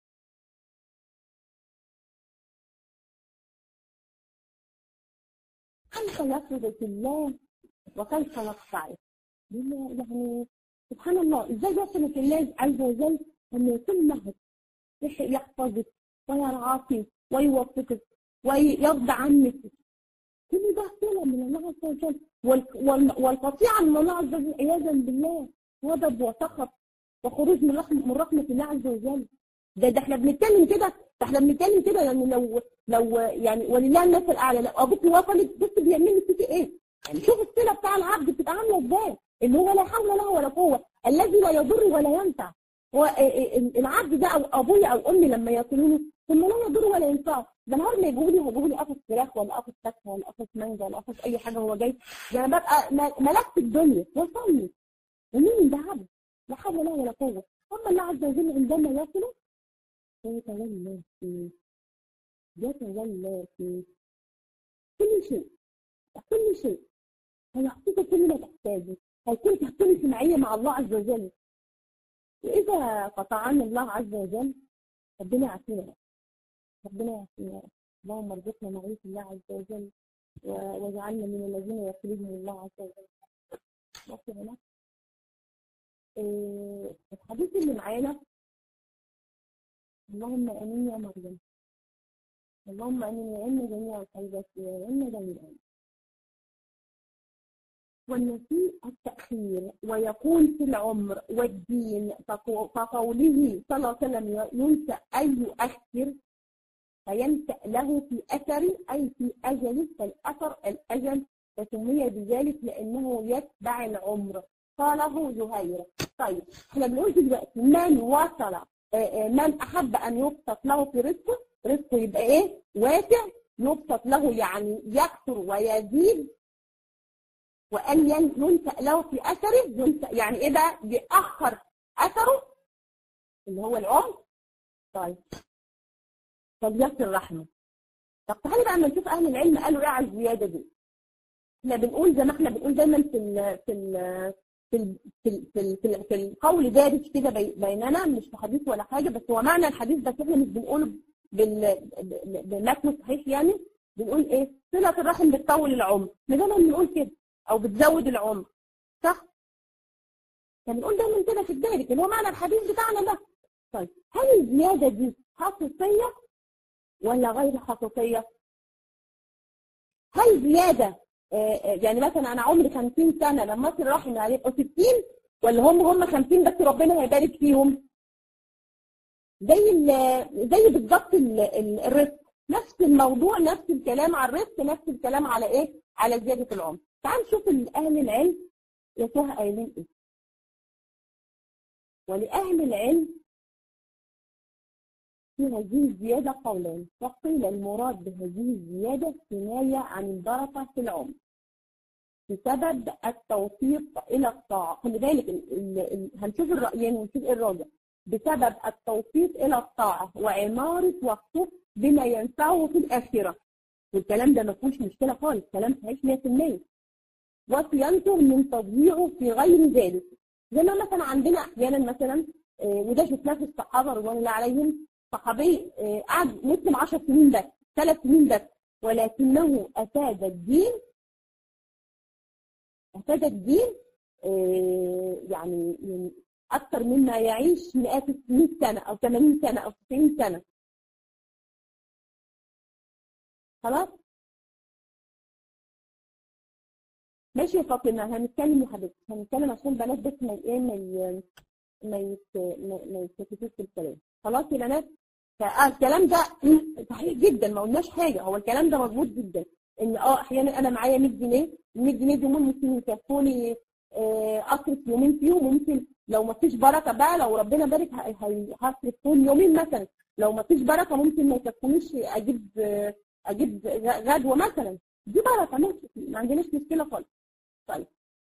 كيف يفرض الله وكيف يقطعه يعني سبحان الله ازاي يصلك الله عز وجل ان يكون معك يحفظك ويرعاك ويوفقك ويرضى عنك كل ده صلة من الله عز وجل والقطيعة من الله عز وجل عياذا بالله غضب وسخط وخروج من رحمة من رحمة الله عز وجل ده ده احنا بنتكلم كده ده احنا بنتكلم كده يعني لو لو يعني ولله المثل الاعلى لو ابوك وصلت بص بيعمل لك ايه؟ يعني شوف الصله بتاع العبد بتبقى عامله ازاي؟ اللي هو لا حول له ولا قوه الذي لا يضر ولا ينفع هو العبد ده او ابويا او امي لما ياكلوني ثم لا يضر ولا ينفع ده نهار ما يجيبوا لي هيجيبوا لي قفص فراخ ولا قفص فاكهه ولا قفص مانجا ولا قفص اي حاجه هو جاي ده انا ببقى ملكت الدنيا وصلني ومين ده عبد لا حول له ولا قوه اما الله عز وجل عندما يصله يتولى في يتولى في كل شيء كل شيء هيعطيك كل ما تحتاجه هيكون تحكيم اجتماعية مع الله عز وجل وإذا قطعنا الله عز وجل ربنا يعافينا ربنا يعافينا اللهم ارزقنا معية الله عز وجل واجعلنا من الذين يخرجهم الله عز وجل ماشي هنا إيه الحديث اللي معانا اللهم امين يا مريم اللهم امين يا ام جميع الخيرات يا ام جميع والنسيء التأخير ويكون في العمر والدين فقوله صلى الله عليه وسلم ينسى أي يؤخر فينسأ له في أثر أي في أجله فالأثر الأجل فسمي بذلك لأنه يتبع العمر قاله زهير طيب احنا بنقول دلوقتي من وصل من أحب أن يبسط له في رزقه رزقه يبقى إيه واسع يبسط له يعني يكثر ويزيد وأن ينسأ له في أثره ينسأ يعني إيه بقى بيأخر أثره اللي هو العمر طيب فليصل رحمه طب تعالي بقى اما نشوف أهل العلم قالوا إيه على الزيادة دي احنا بنقول زي ما احنا بنقول دايما في ال في ال في ال في ال في, ال في, ال في القول دارج كده بيننا مش في حديث ولا حاجة بس هو معنى الحديث بس احنا مش بنقوله بالمتن الصحيح يعني بنقول ايه صلة الرحم بتطول العمر دايما بنقول كده او بتزود العمر صح فبنقول دايما كده في الدارج اللي هو معنى الحديث بتاعنا ده طيب هل الزيادة دي خصوصية ولا غير خصوصية هل زيادة يعني مثلا انا عمري 50 سنة لما اصل رحمي هيبقوا 60 ولا هم هم 50 بس ربنا هيبارك فيهم زي زي بالظبط الرزق نفس الموضوع نفس الكلام على الرزق نفس الكلام على ايه على زيادة العمر تعال نشوف اهل العلم يسوها قايلين ايه ولأهل العلم في هذه الزيادة قولان وقيل المراد بهذه الزيادة كناية عن البركة في العمر بسبب التوفيق إلى الطاعة خلي بالك هنشوف الرأيين ونشوف الراجع بسبب التوفيق إلى الطاعة وعمارة وقته بما ينفعه في الآخرة والكلام ده ما فيهوش مشكلة خالص كلام صحيح 100% وصيانته من تضييعه في غير ذلك زي ما مثلا عندنا أحيانا مثلا وده شفناه في الصحابة رضوان الله عليهم صحابي قعد مسلم 10 سنين بس ثلاث سنين بس ولكنه أفاد الدين أفاد الدين يعني أكثر مما يعيش مئات السنين سنة أو 80 سنة أو 90 سنة خلاص ماشي يا فاطمة هنتكلم يا حبيبتي هنتكلم عشان بنات بس ما ايه ما ما ما يتكتفوش في الكلام خلاص يا بنات فالكلام ده صحيح جدا ما قلناش حاجة هو الكلام ده مظبوط جدا ان اه احيانا انا معايا 100 جنيه ال 100 جنيه دي ممكن يكفوني اصرف يومين فيهم وممكن لو ما فيش بركه بقى لو ربنا بارك هي- هي- هصرف طول يومين مثلا لو ما فيش بركه ممكن ما يكفونيش اجيب اجيب غدوه مثلا دي بركه ماشي ما عندناش مشكله خالص طيب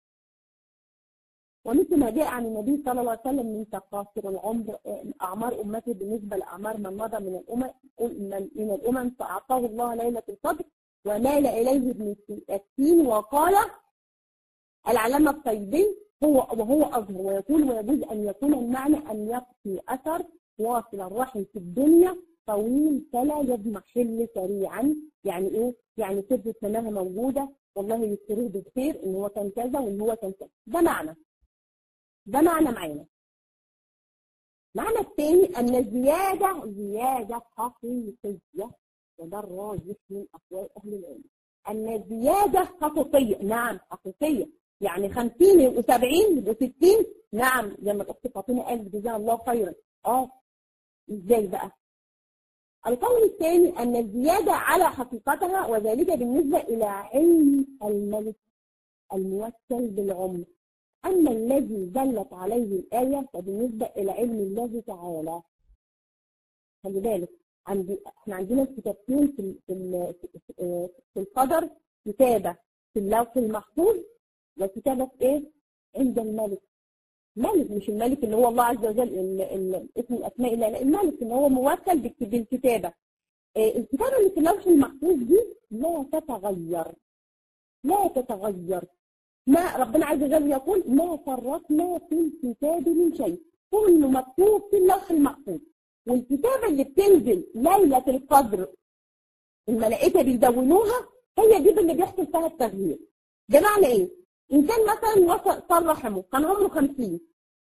ومثل ما جاء عن النبي صلى الله عليه وسلم من تقاصر العمر اعمار امته بالنسبه لاعمار من مضى من الامم من من الامم فاعطاه الله ليله القدر ومال اليه ابن السين وقال العلامه الطيبي هو وهو اظهر ويقول ويجوز ان يكون المعنى ان يقضي اثر واصل الرحم في الدنيا طويل فلا يضمحل سريعا يعني ايه؟ يعني تثبت انها موجوده والله يذكره بخير ان هو كان كذا وان هو كان كذا ده معنى ده معنى معانا المعنى الثاني ان الزياده زياده حقيقيه وده الراجح من اقوال اهل العلم ان الزياده حقيقيه نعم حقيقيه يعني 50 يبقوا 70 يبقوا 60 نعم زي ما الاخت فاطمه قالت جزاها الله خيرا اه ازاي بقى؟ القول الثاني ان الزياده على حقيقتها وذلك بالنسبه الى علم الملك الموكل بالعمر أما الذي دلت عليه الآية فبالنسبة إلى علم الله تعالى خلي بالك عندي احنا عندنا كتابتين في ال- في ال- في- في القدر كتابة في اللوح المحفوظ وكتابة في ايه؟ عند الملك ملك مش الملك اللي هو الله عز وجل ال- ال- اسم الأسماء لا لا الملك اللي هو موكل بالك- بالكتابة آه، الكتابة اللي في اللوح المحفوظ دي لا تتغير لا تتغير ما ربنا عز وجل يقول ما فرطنا في الكتاب من شيء كله مكتوب في اللوح المحفوظ والكتابة اللي بتنزل ليلة القدر الملائكة بيدونوها هي دي اللي بيحصل فيها التغيير ده معنى ايه؟ إن كان مثلا وصل صار رحمه كان عمره 50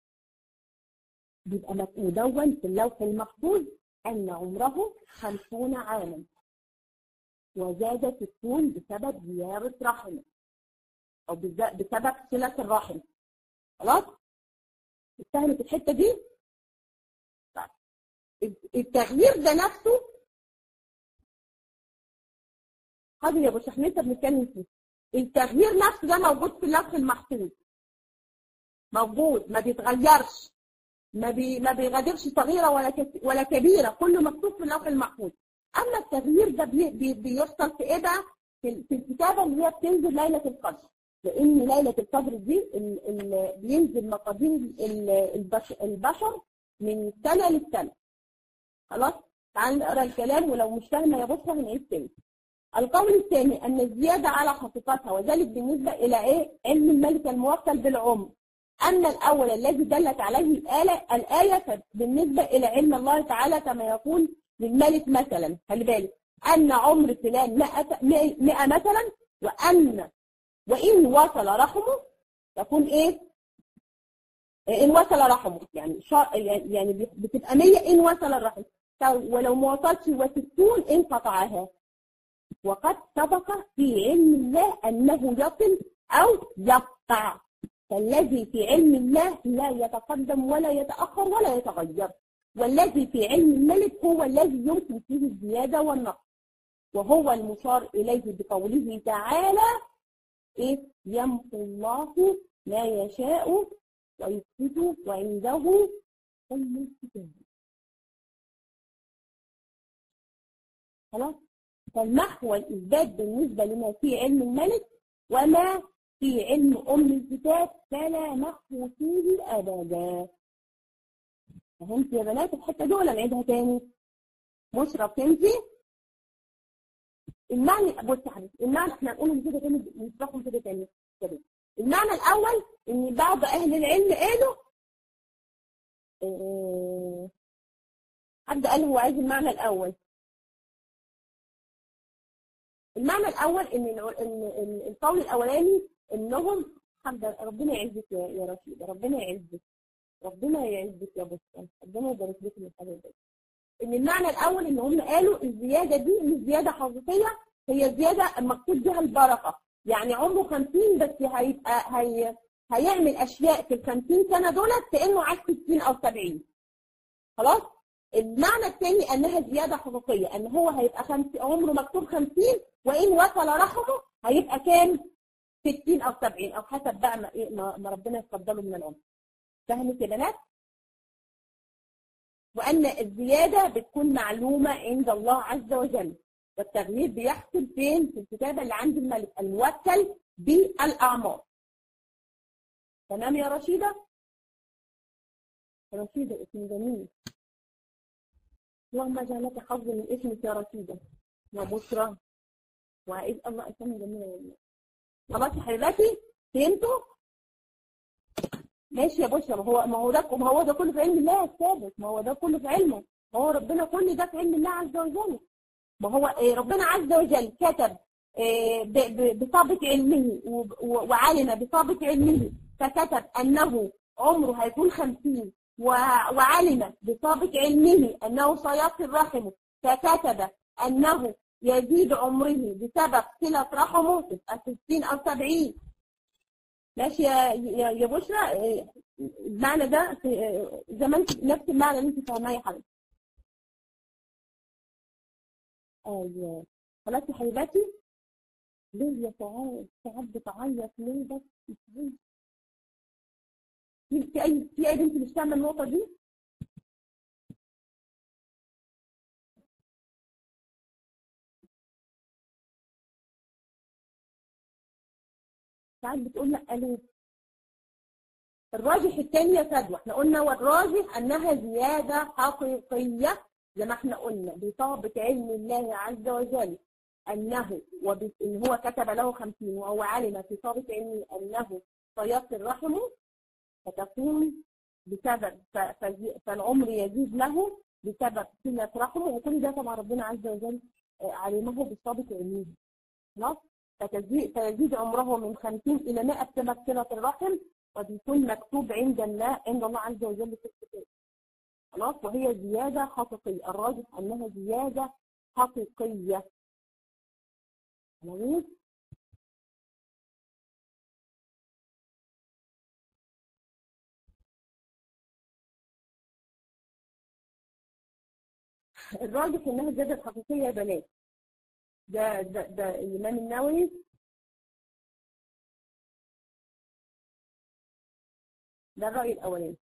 بيبقى مك- مدون في اللوح المحفوظ أن عمره 50 عاما وزاد 60 بسبب زيارة رحمه او بالذات بسبب صله الرحم خلاص استهلك الحته دي طيب التغيير ده نفسه حاضر يا ابو شيخ لسه بنتكلم فيه التغيير نفسه ده موجود في اللوح المحفوظ موجود ما بيتغيرش ما بي ما بيغادرش صغيره ولا كس- ولا كبيره كله مكتوب في اللوح المحفوظ اما التغيير ده بي بي بيحصل في ايه بقى في في الكتابه اللي هي بتنزل ليله القدر لان ليله القدر دي ال ال بينزل مقادير ال- البش- البشر من سنه للسنه خلاص تعال نقرا الكلام ولو مش فاهمه يا بصره هنعيد تاني القول الثاني ان الزياده على حقيقتها وذلك بالنسبه الى ايه علم الملك الموكل بالعمر اما الاول الذي دلت عليه الايه الايه بالنسبه الى علم الله تعالى كما يقول للملك مثلا خلي بالك ان عمر فلان 100 100 مثلا وان وإن وصل رحمه يكون إيه؟ إن وصل رحمه يعني شا يعني بتبقى 100 إن وصل الرحم طب ولو ما وصلش وستون انقطعها وقد سبق في علم الله أنه يصل أو يقطع فالذي في علم الله لا يتقدم ولا يتأخر ولا يتغير والذي في علم الملك هو الذي يمكن فيه الزيادة والنقص وهو المشار إليه بقوله تعالى إيه يمحو الله ما يشاء ويثبت وعنده أم الكتاب خلاص فالمحو والإثبات بالنسبة لما في علم الملك وما في علم أم الكتاب فلا محو فيه أبدا فهمت يا بنات الحتة دي ولا نعيدها تاني؟ بشرى فهمتي؟ المعنى بص يا حبيبتي المعنى احنا هنقولهم كده تاني نشرحهم كده تاني كده المعنى الاول ان بعض اهل العلم قالوا اه حد قال هو عايز المعنى الاول المعنى الاول ان ان القول الاولاني انهم حد ربنا يعزك يا يا رشيد ربنا يعزك ربنا يعزك يا بص ربنا يبارك لك من الحاجات دي ان المعنى الاول ان هم قالوا الزياده دي مش زياده حقيقيه هي زياده المقصود بها البركه يعني عمره 50 بس هيبقى هي هيعمل اشياء في ال 50 سنه دولت كانه عاش 60 او 70 خلاص المعنى الثاني انها زياده حقيقيه ان هو هيبقى خمس عمره مكتوب 50 وان وصل رحمه هيبقى كام 60 او 70 او حسب بقى ما, ما ربنا يفضله من العمر فهمت يا بنات وأن الزيادة بتكون معلومة عند الله عز وجل والتغيير بيحصل فين في الكتابة اللي عند الملك الموكل بالأعمار تمام يا رشيدة رشيدة اسم جميل اللهم اجعلك حظ من اسمك يا رشيدة وبشرى وعيد الله اسامي جميلة والله خلاص يا حبيباتي فهمتوا؟ ماشي يا بشرى ما هو ما هو ده ما هو ده كله في علم الله الثابت ما هو ده كله في علمه ما هو ربنا كل ده في علم الله عز وجل ما هو إيه ربنا عز وجل كتب إيه بسابق علمه وعلم بسابق علمه فكتب انه عمره هيكون خمسين وعلم بسابق علمه انه سيصل رحمه فكتب انه يزيد عمره بسبب صلة رحمه تبقى 60 أو 70 ماشي يا يا يا بشرى المعنى ده زمان نفس المعنى اللي انت فاهماه يا حبيبتي ايوه خلاص يا حبيباتي ليه يا سعاد سعاد بتعيط ليه بس في اي في اي بنت مش فاهمه النقطه دي ساعات بتقول لك الو الراجح الثاني يا سدوى احنا قلنا والراجح انها زياده حقيقيه زي ما احنا قلنا بطابق علم الله عز وجل انه وان هو كتب له 50 وهو علم في طابق علمه انه سيصل رحمه فتكون بسبب فالعمر يزيد له بسبب صله رحمه وكل ده طبعا ربنا عز وجل علمه بالطابق علمه خلاص فيزيد عمره من 50 إلى 100 بسبب صلة الرحم وبيكون مكتوب عند الله عند الله عز وجل في الكتاب خلاص وهي زيادة حقيقية الراجح أنها زيادة حقيقية جميل الراجح انها زيادة حقيقية يا بنات ده ده ده الإمام النووي ده الرأي الأولاني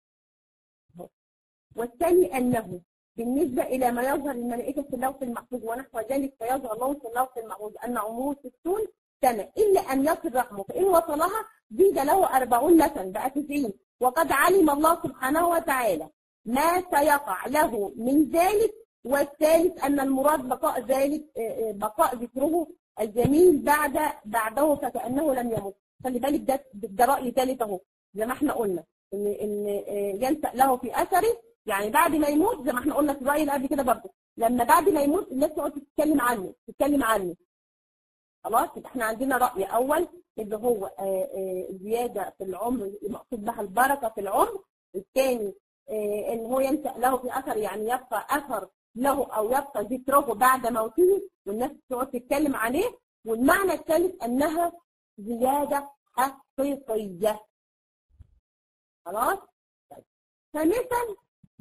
والثاني أنه بالنسبة إلى ما يظهر الملائكة في اللوح المحفوظ ونحو ذلك فيظهر لهم في اللوح المحفوظ أن عمره 60 سنة إلا أن يصل رحمه فإن وصلها زيد له 40 سنة بقى 90 وقد علم الله سبحانه وتعالى ما سيقع له من ذلك والثالث أن المراد بقاء ذلك بقاء ذكره الجميل بعد بعده فكأنه لم يمت خلي بالك ده ده رأي ثالث أهو زي ما احنا قلنا إن إن ينسأ له في أثره يعني بعد ما يموت زي ما احنا قلنا في الرأي اللي قبل كده برضه لما بعد ما يموت الناس تقعد تتكلم عنه تتكلم عنه خلاص يبقى احنا عندنا رأي أول اللي هو زيادة في العمر المقصود بها البركة في العمر الثاني ان هو ينشأ له في اثر يعني يبقى اثر له او يبقى ذكره بعد موته والناس تقعد تتكلم عليه والمعنى الثالث انها زياده حقيقيه خلاص طيب ثالثا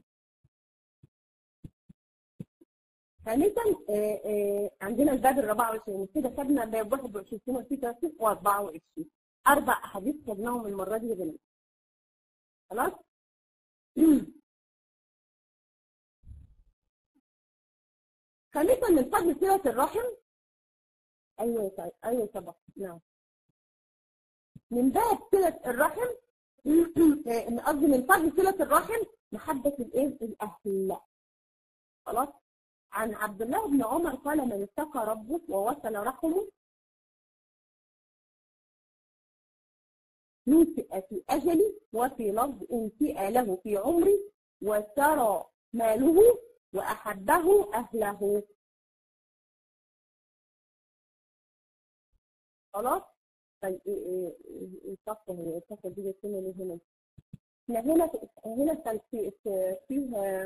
ثالثا عندنا الباب ال 24 كده خدنا باب 21 و36 و24 اربع احاديث خدناهم المره دي يا بنات خلاص خامسا من فضل صلة الرحم أيوة أيوة طبعا نعم من باب صلة الرحم قصدي من فضل صلة الرحم محبة الإيه؟ الأهل خلاص عن عبد الله بن عمر قال من اتقى ربه ووصل رحمه نوسئ في أجلي وفي لفظ انتئ له في عمري وسرى ماله وأحبه أهله خلاص طيب الصفحة هنا الصفحة دي جت هنا ليه هنا احنا هنا هنا كان في فيها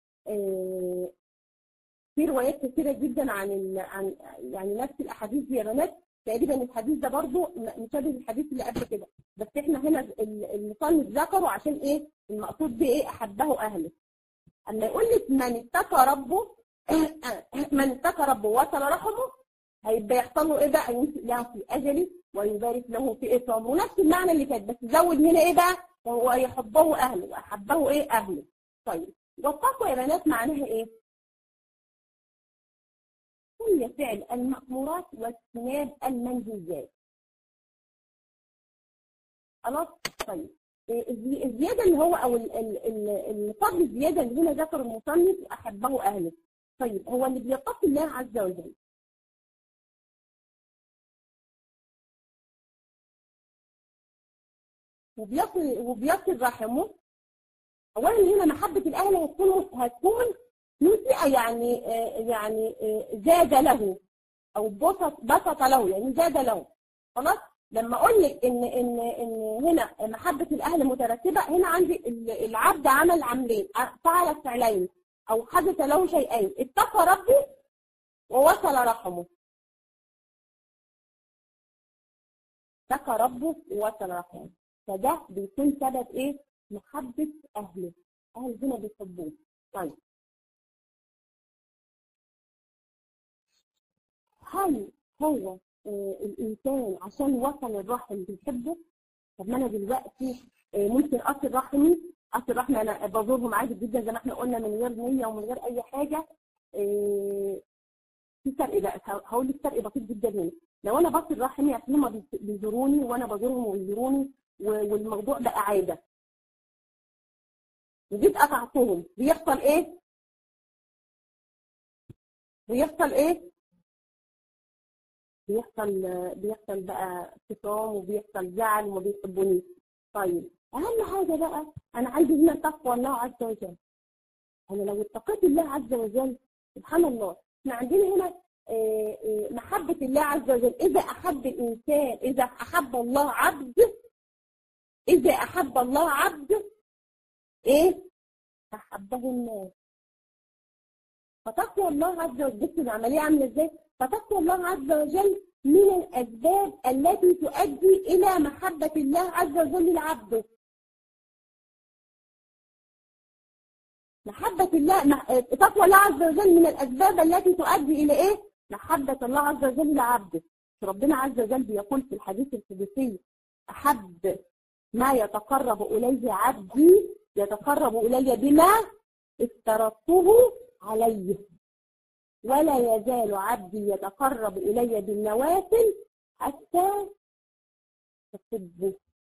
في روايات كثيرة جدا عن ال... عن يعني نفس الأحاديث دي يا بنات تقريبا الحديث ده برضه مشابه الحديث اللي قبل كده بس احنا هنا المصنف ذكره عشان ايه المقصود بايه احبه اهله اما يقول لك من اتقى ربه من اتقى ربه وصل رحمه هيبقى يحصل له ايه بقى ينفق له في اجله ويبارك له في اكرامه ونفس المعنى اللي فات بس زود هنا ايه بقى ويحبه اهله واحبه ايه اهله طيب والتقوى يا بنات معناها ايه هي فعل المأمورات واجتناب المنهيات خلاص طيب الزي- الزياده اللي هو او ال- ال- ال- الفضل الزياده اللي هنا ذكر المصنف احبه اهله طيب هو اللي بيتقي الله عز وجل وبيصل وبيصل رحمه اولا هنا محبه الاهل هتكون هتكون مسيئه يعني آه، يعني آه، زاد له او بسط بسط له يعني زاد له خلاص لما اقول لك ان ان ان هنا محبه الاهل مترتبه هنا عندي ال- العبد عمل عملين ع- فعل فعلين او حدث له شيئين اتقى ربه ووصل رحمه اتقى ربه ووصل رحمه فده بيكون سبب ايه محبه اهله اهل هنا بيحبوه طيب هل هو آه، الانسان عشان وصل الرحم بيحبه طب ما انا دلوقتي آه، ممكن اصل رحمي اصل رحمي انا بزورهم عادي جدا زي ما احنا قلنا من غير نيه ومن غير اي حاجه آه، في فرق بقى هقول لك فرق بسيط جدا هنا لو انا بصل رحمي عشان هم بيز- بيزوروني وانا بزورهم ويزوروني و- والموضوع بقى عاده وجيت قطعتهم بيحصل ايه؟ بيحصل ايه؟ بيحصل بيحصل بقى خصام وبيحصل زعل وما بيحبونيش طيب اهم حاجه بقى انا عندي هنا تقوى الله عز وجل انا لو اتقيت الله عز وجل سبحان الله احنا عندنا هنا آه، آه، محبه الله عز وجل اذا احب الانسان اذا احب الله عبد اذا احب الله عبد ايه احبه الناس فتقوى الله عز وجل بص العمليه عامله ازاي فتقوى الله عز وجل من الاسباب التي تؤدي الى محبه الله عز وجل لعبده محبة الله مح- تقوى الله عز وجل من الأسباب التي تؤدي إلى إيه؟ محبة الله عز وجل لعبده. ربنا عز وجل بيقول في الحديث القدسي أحب ما يتقرب إليه عبدي يتقرب إلي بما افترضته عليه ولا يزال عبدي يتقرب إلي بالنوافل حتى أحبه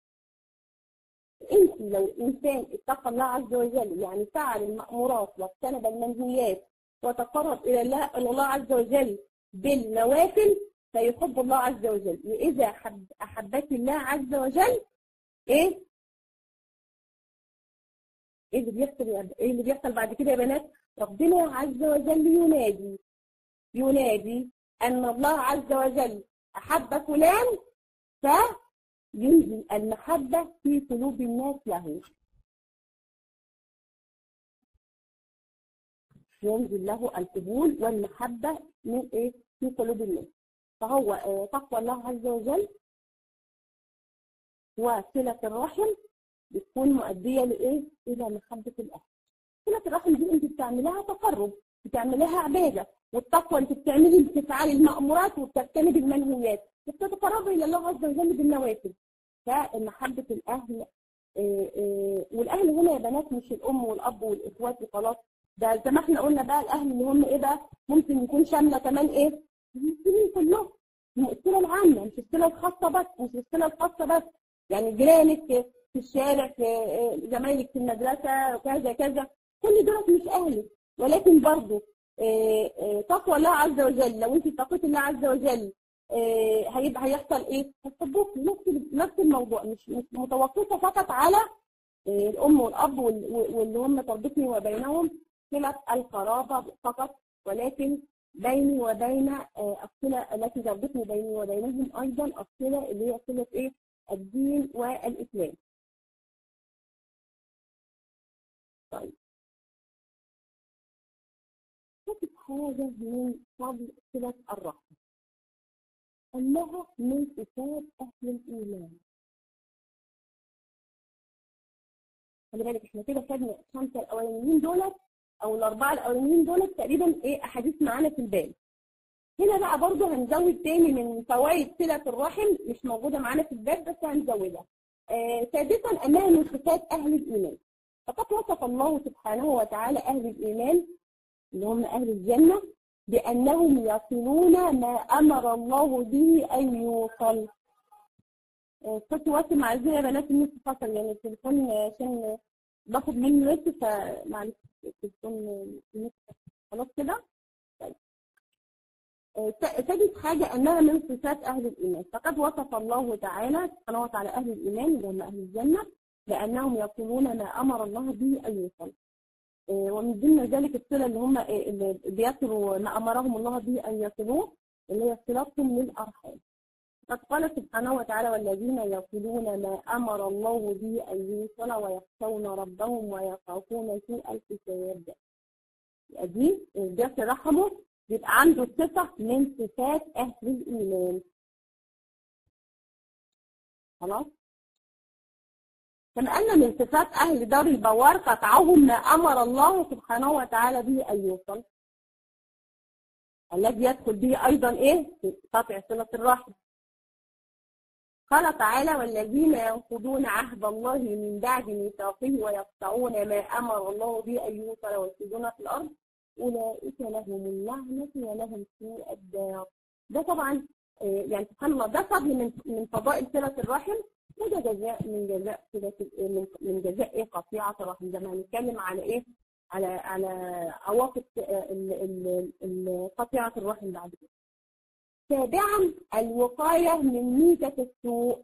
انت لو الانسان اتقى الله عز وجل يعني فعل المامورات واجتنب المنهيات وتقرب الى الله الى الله عز وجل بالنوافل فيحب الله عز وجل واذا حب احبك الله عز وجل ايه ايه اللي بيحصل يا- ايه اللي بيحصل بعد كده يا بنات ربنا عز وجل ينادي ينادي ان الله عز وجل احب فلان ف ينزل المحبة في قلوب الناس له ينزل له القبول والمحبة من إيه؟ في قلوب الناس فهو آه، تقوى الله عز وجل وصلة الرحم بتكون مؤدية لإيه؟ إلى محبة الأهل صلة الرحم دي أنت بتعملها تقرب بتعمليها عبادة والتقوى أنت بتعملي بتفعلي المأمورات وبتجتنبي المنهيات وبتتقربي إلى الله عز وجل بالنوافل فمحبة الأهل آه، آه، والأهل هنا يا بنات مش الأم والأب والإخوات وخلاص ده زي ما احنا قلنا بقى الأهل اللي هم إيه بقى ممكن يكون شاملة كمان إيه المسلمين كلهم الصلة العامة مش الصلة الخاصة بس مش الصلة الخاصة بس يعني جيرانك في الشارع في آه، زمايلك في المدرسة كذا كذا كل دول مش أهلك ولكن برضه آه، آه، تقوى الله عز وجل لو انت اتقيت الله عز وجل آه، هيبقى هيحصل ايه؟ هتحبوك نفس نفس الموضوع مش مش متوقفه فقط على آه، الام والاب وال- واللي هم تربطني وبينهم صله القرابه فقط ولكن بيني وبين آه، الصله التي تربطني بيني وبينهم ايضا الصله اللي هي صله ايه؟ الدين والاسلام. طيب. ثالث حاجه من فضل صله الرحم. أنها من صفات أهل الإيمان. خلي بالك احنا كده خدنا الخمسة الأولانيين دولت أو الأربعة الأولانيين دولت تقريبا إيه أحاديث معانا في البال. هنا بقى برضه هنزود تاني من فوائد صلة الرحم مش موجودة معانا في الباب بس هنزودها. آه، سادسا أنها من صفات أهل الإيمان فقد وصف الله سبحانه وتعالى أهل الإيمان اللي هم أهل الجنة بأنهم يصلون ما أمر الله به أن يوصل آه، كنت وقت معزية يا بنات النص فصل يعني التليفون عشان باخد منه نت فمعلش التليفون النت خلاص كده طيب. آه، ت- تجد حاجة أنها من صفات أهل الإيمان فقد وصف الله تعالى سبحانه وتعالى أهل الإيمان اللي هم أهل الجنة بأنهم يقولون ما أمر الله به أن يوصل آه، ومن ضمن ذلك الصلة اللي هم آه، اللي بيصلوا ما أمرهم الله به أن يصلوه اللي هي صلتهم للأرحام قد قال سبحانه وتعالى والذين يصلون ما أمر الله به أن يوصل ويخشون ربهم ويخافون سوء الحساب دي بيصل رحمه بيبقى عنده صفة من صفات أهل الإيمان خلاص كما أن من صفات أهل دار البوار قطعهم ما أمر الله سبحانه وتعالى به أن يوصل الذي يدخل به أيضا إيه؟ في قطع صلة الرحم قال تعالى والذين ينقضون عهد الله من بعد ميثاقه ويقطعون ما أمر الله به أن يوصل ويفسدون في الأرض أولئك لهم اللعنة ولهم سوء الدار ده طبعا آه، يعني سبحان الله ده فضل من من فضائل صلة الرحم وده جزاء من جزاء صلة ال- من من جزاء ايه قطيعة الرحم ده ما هنتكلم على ايه على على عواقب آه، ال- ال- ال- قطيعة الرحم بعد كده سابعا الوقاية من ميتة السوء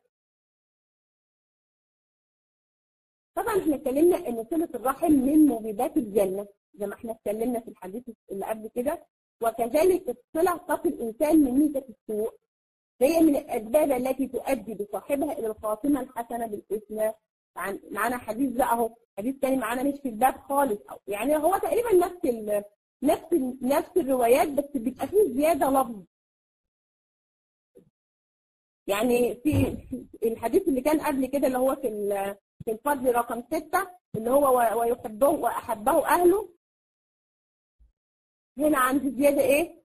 طبعا احنا اتكلمنا ان صلة الرحم من موجبات الجنة زي ما احنا اتكلمنا في الحديث اللي قبل كده وكذلك الصلة تقي الانسان من ميتة السوء هي من الاسباب التي تؤدي بصاحبها الى الخاتمة الحسنة بالحسنى عن معانا حديث بقى اهو حديث تاني معانا مش في الباب خالص أو يعني هو تقريبا نفس ال نفس ال نفس الروايات بس بيبقى فيه زيادة لفظ يعني في في الحديث اللي كان قبل كده اللي هو في ال- في الفضل رقم ستة اللي هو و- ويحبه وأحبه أهله هنا عندي زيادة إيه؟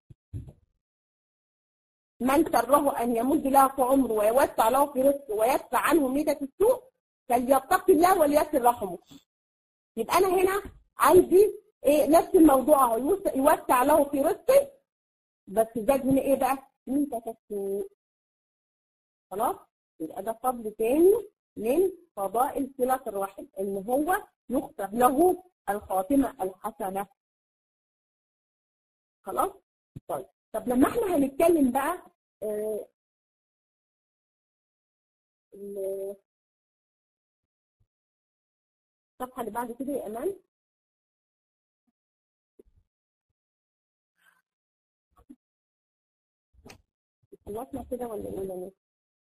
من سره أن يمد له في عمره ويوسع له في رزقه ويدفع عنه ميتة السوء فليتقي الله وليصل رحمه يبقى أنا هنا عندي إيه نفس الموضوع اهو يوس- يوسع له في رزقه بس زاد هنا إيه بقى؟ ميتة السوء خلاص يبقى ده فضل تاني من فضائل صلة الرحم ان هو يختار له الخاتمة الحسنة خلاص طيب طب لما احنا هنتكلم بقى آه، ال- الصفحة اللي بعد كده يا امان خلصنا كده ولا ايه ولا إيه؟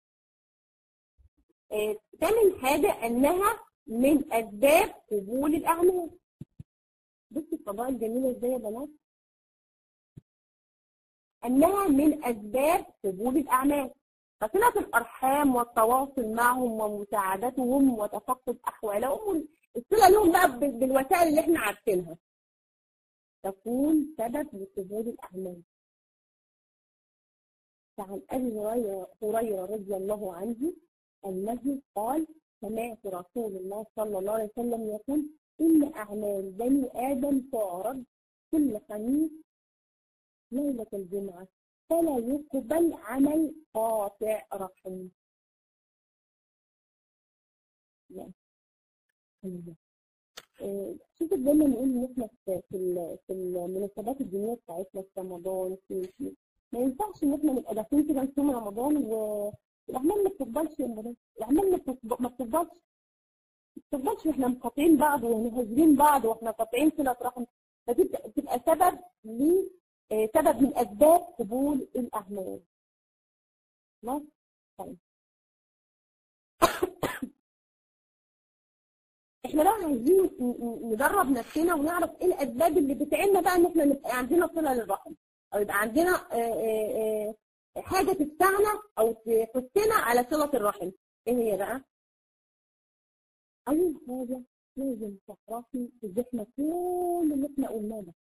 آه، تامن حاجة أنها من أسباب قبول الأعمال بصي الفضائل جميلة إزاي يا بنات أنها من أسباب قبول الأعمال فصلة الأرحام والتواصل معهم ومساعدتهم وتفقد أحوالهم الصلة لهم بقى بال- بالوسائل اللي احنا عارفينها تكون سبب لقبول الأعمال فعن أبي هريرة هريرة رضي الله عنه أنه قال سمعت رسول الله صلى الله عليه وسلم يقول إن أعمال بني آدم تعرض كل خميس ليلة الجمعة فلا يقبل عمل قاطع رحم لا. الله. آه، شوفوا دايما نقول ان احنا في في ال- في المناسبات الدينيه بتاعتنا في رمضان في في ما ينفعش ان احنا نبقى داخلين كده نصوم رمضان و الاعمال ما بتفضلش يا مدام الاعمال ما بتفض- ما بتفضلش ما بتفضلش واحنا مقاطعين بعض ومهاجرين بعض واحنا قاطعين صله رحم فتبقى تبقى سبب ل آه، سبب من اسباب قبول الاعمال خلاص طيب احنا بقى عايزين ن- ن- ندرب نفسنا ونعرف ايه الاسباب اللي بتعيننا بقى ان احنا نبقى عندنا صله للرحم او يبقى عندنا آه، آه، آه، حاجه تدفعنا او تحثنا على صله الرحم ايه هي بقى؟ اول حاجه لازم تعرفي ان احنا كل اللي احنا قلناه ده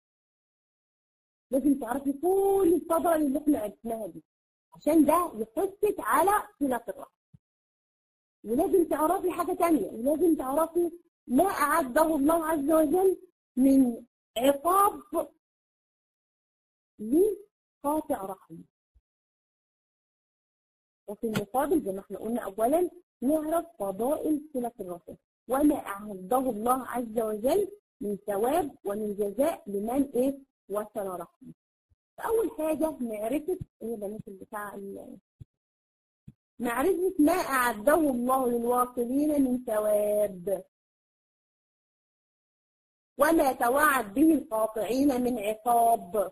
لازم تعرفي كل الفضل اللي احنا عرفناها دي عشان ده يحثك على صله الرحم ولازم تعرفي حاجة تانية ولازم تعرفي ما أعده الله عز وجل من عقاب لقاطع رحم وفي المقابل زي ما احنا قلنا أولا نعرف فضائل صلة الرحم وما أعده الله عز وجل من ثواب ومن جزاء لمن إيه وصل رحمه فأول حاجة معرفة إيه بنات بتاع معرفة ما أعده الله للواصلين من ثواب وما توعد به القاطعين من عقاب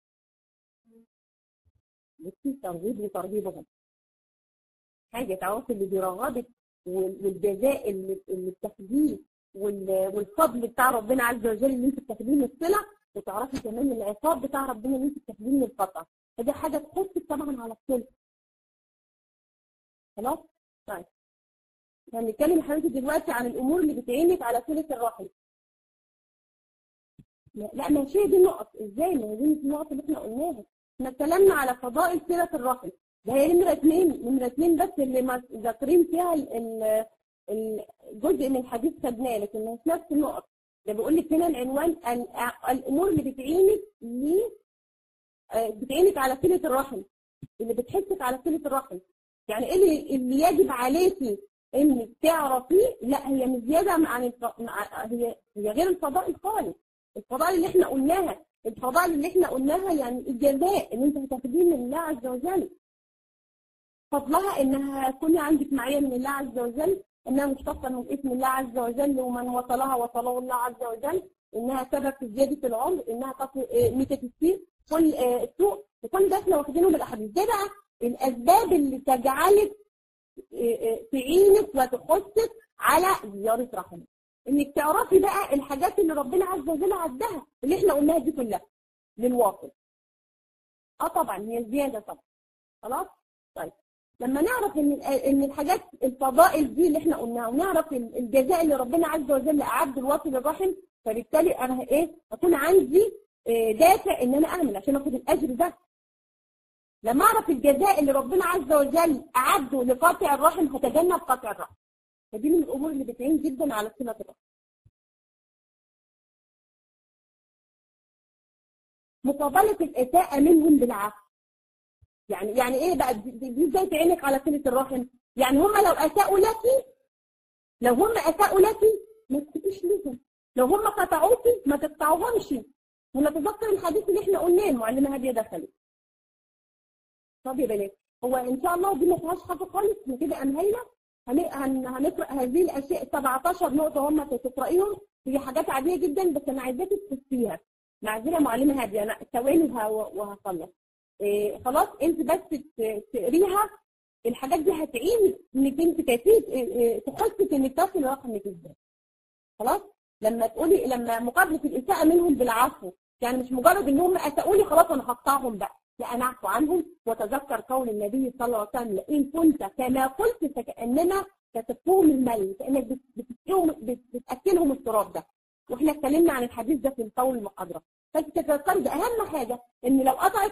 بصي ترغيب وترهيبهم حاجة تعرفي اللي برغبة والجزاء اللي اللي بتاخديه والفضل بتاع ربنا عز وجل اللي انت بتاخديه من الصلة وتعرفي كمان العقاب بتاع ربنا اللي انت بتاخديه من القطع فدي حاجة تخصك طبعا على الصلة خلاص طيب هنتكلم حضرتك دلوقتي عن الامور اللي بتعينك على صله الرحم لا ما هي دي النقط ازاي ما هي دي النقط اللي احنا قلناها احنا اتكلمنا على فضائل صله الرحم ده هي نمره اثنين نمره اثنين بس اللي ذاكرين فيها الجزء من الحديث خدناه لكن مش نفس النقط ده بيقول لك هنا العنوان الامور اللي بتعينك ل بتعينك على صله الرحم اللي بتحسك على صله الرحم يعني ايه اللي, اللي يجب عليكي انك تعرفيه لا هي مش زياده عن الف... هي هي غير الفضائل خالص الفضائل اللي احنا قلناها الفضائل اللي احنا قلناها يعني الجزاء اللي انت هتاخديه من الله عز وجل فضلها انها تكوني عندك معيه من الله عز وجل انها مشتقه من اسم الله عز وجل ومن وصلها وصله الله عز وجل انها سبب في زياده العمر انها تقي ميتة السير كل السوء وكل ده احنا واخدينه من الاحاديث ده بقى الاسباب اللي تجعلك تعينك وتحثك على زياره رحمك انك تعرفي بقى الحاجات اللي ربنا عز وجل عدها اللي احنا قلناها دي كلها للواصل اه طبعا هي زياده طبعا خلاص طيب لما نعرف ان ان الحاجات الفضائل دي اللي احنا قلناها ونعرف الجزاء اللي ربنا عز وجل اعد الواصل الرحم فبالتالي انا ايه اكون عندي دافع ان انا اعمل عشان اخد الاجر ده لما اعرف الجزاء اللي ربنا عز وجل اعده لقاطع الرحم هتجنب قاطع الرحم فدي من الامور اللي بتعين جدا على صله الرحم مقابله الاساءه منهم بالعفو يعني يعني ايه بقى دي ازاي تعينك على صله الرحم يعني هم لو اساءوا لك لو هم اساءوا لك ما تسكتيش ليهم لو هم قطعوكي ما تقطعوهمش ونتذكر الحديث اللي احنا قلناه المعلمه هاديه دخلت طب يا بنات هو ان شاء الله دي ما فيهاش حاجه خالص احنا كده انهينا هنقرا هذه الاشياء 17 نقطه هم تقرايهم هي حاجات عاديه جدا بس انا عايزاكي تحسيها معذره معلمه هاديه انا ثواني وهخلص إيه خلاص انت بس تقريها الحاجات دي هتعين انك انت كيفيه تحسك انك تصل رقمك ازاي خلاص لما تقولي لما مقابله الاساءه منهم بالعفو يعني مش مجرد ان هم اساءوا لي خلاص انا هقطعهم بقى لا انا اعفو عنهم وتذكر قول النبي صلى الله عليه وسلم لئن كنت كما قلت فكانما كتبتهم المل كانك بتاكلهم التراب ده واحنا اتكلمنا عن الحديث ده في القول المقدره فانت تتذكري ده اهم حاجه ان لو قطعت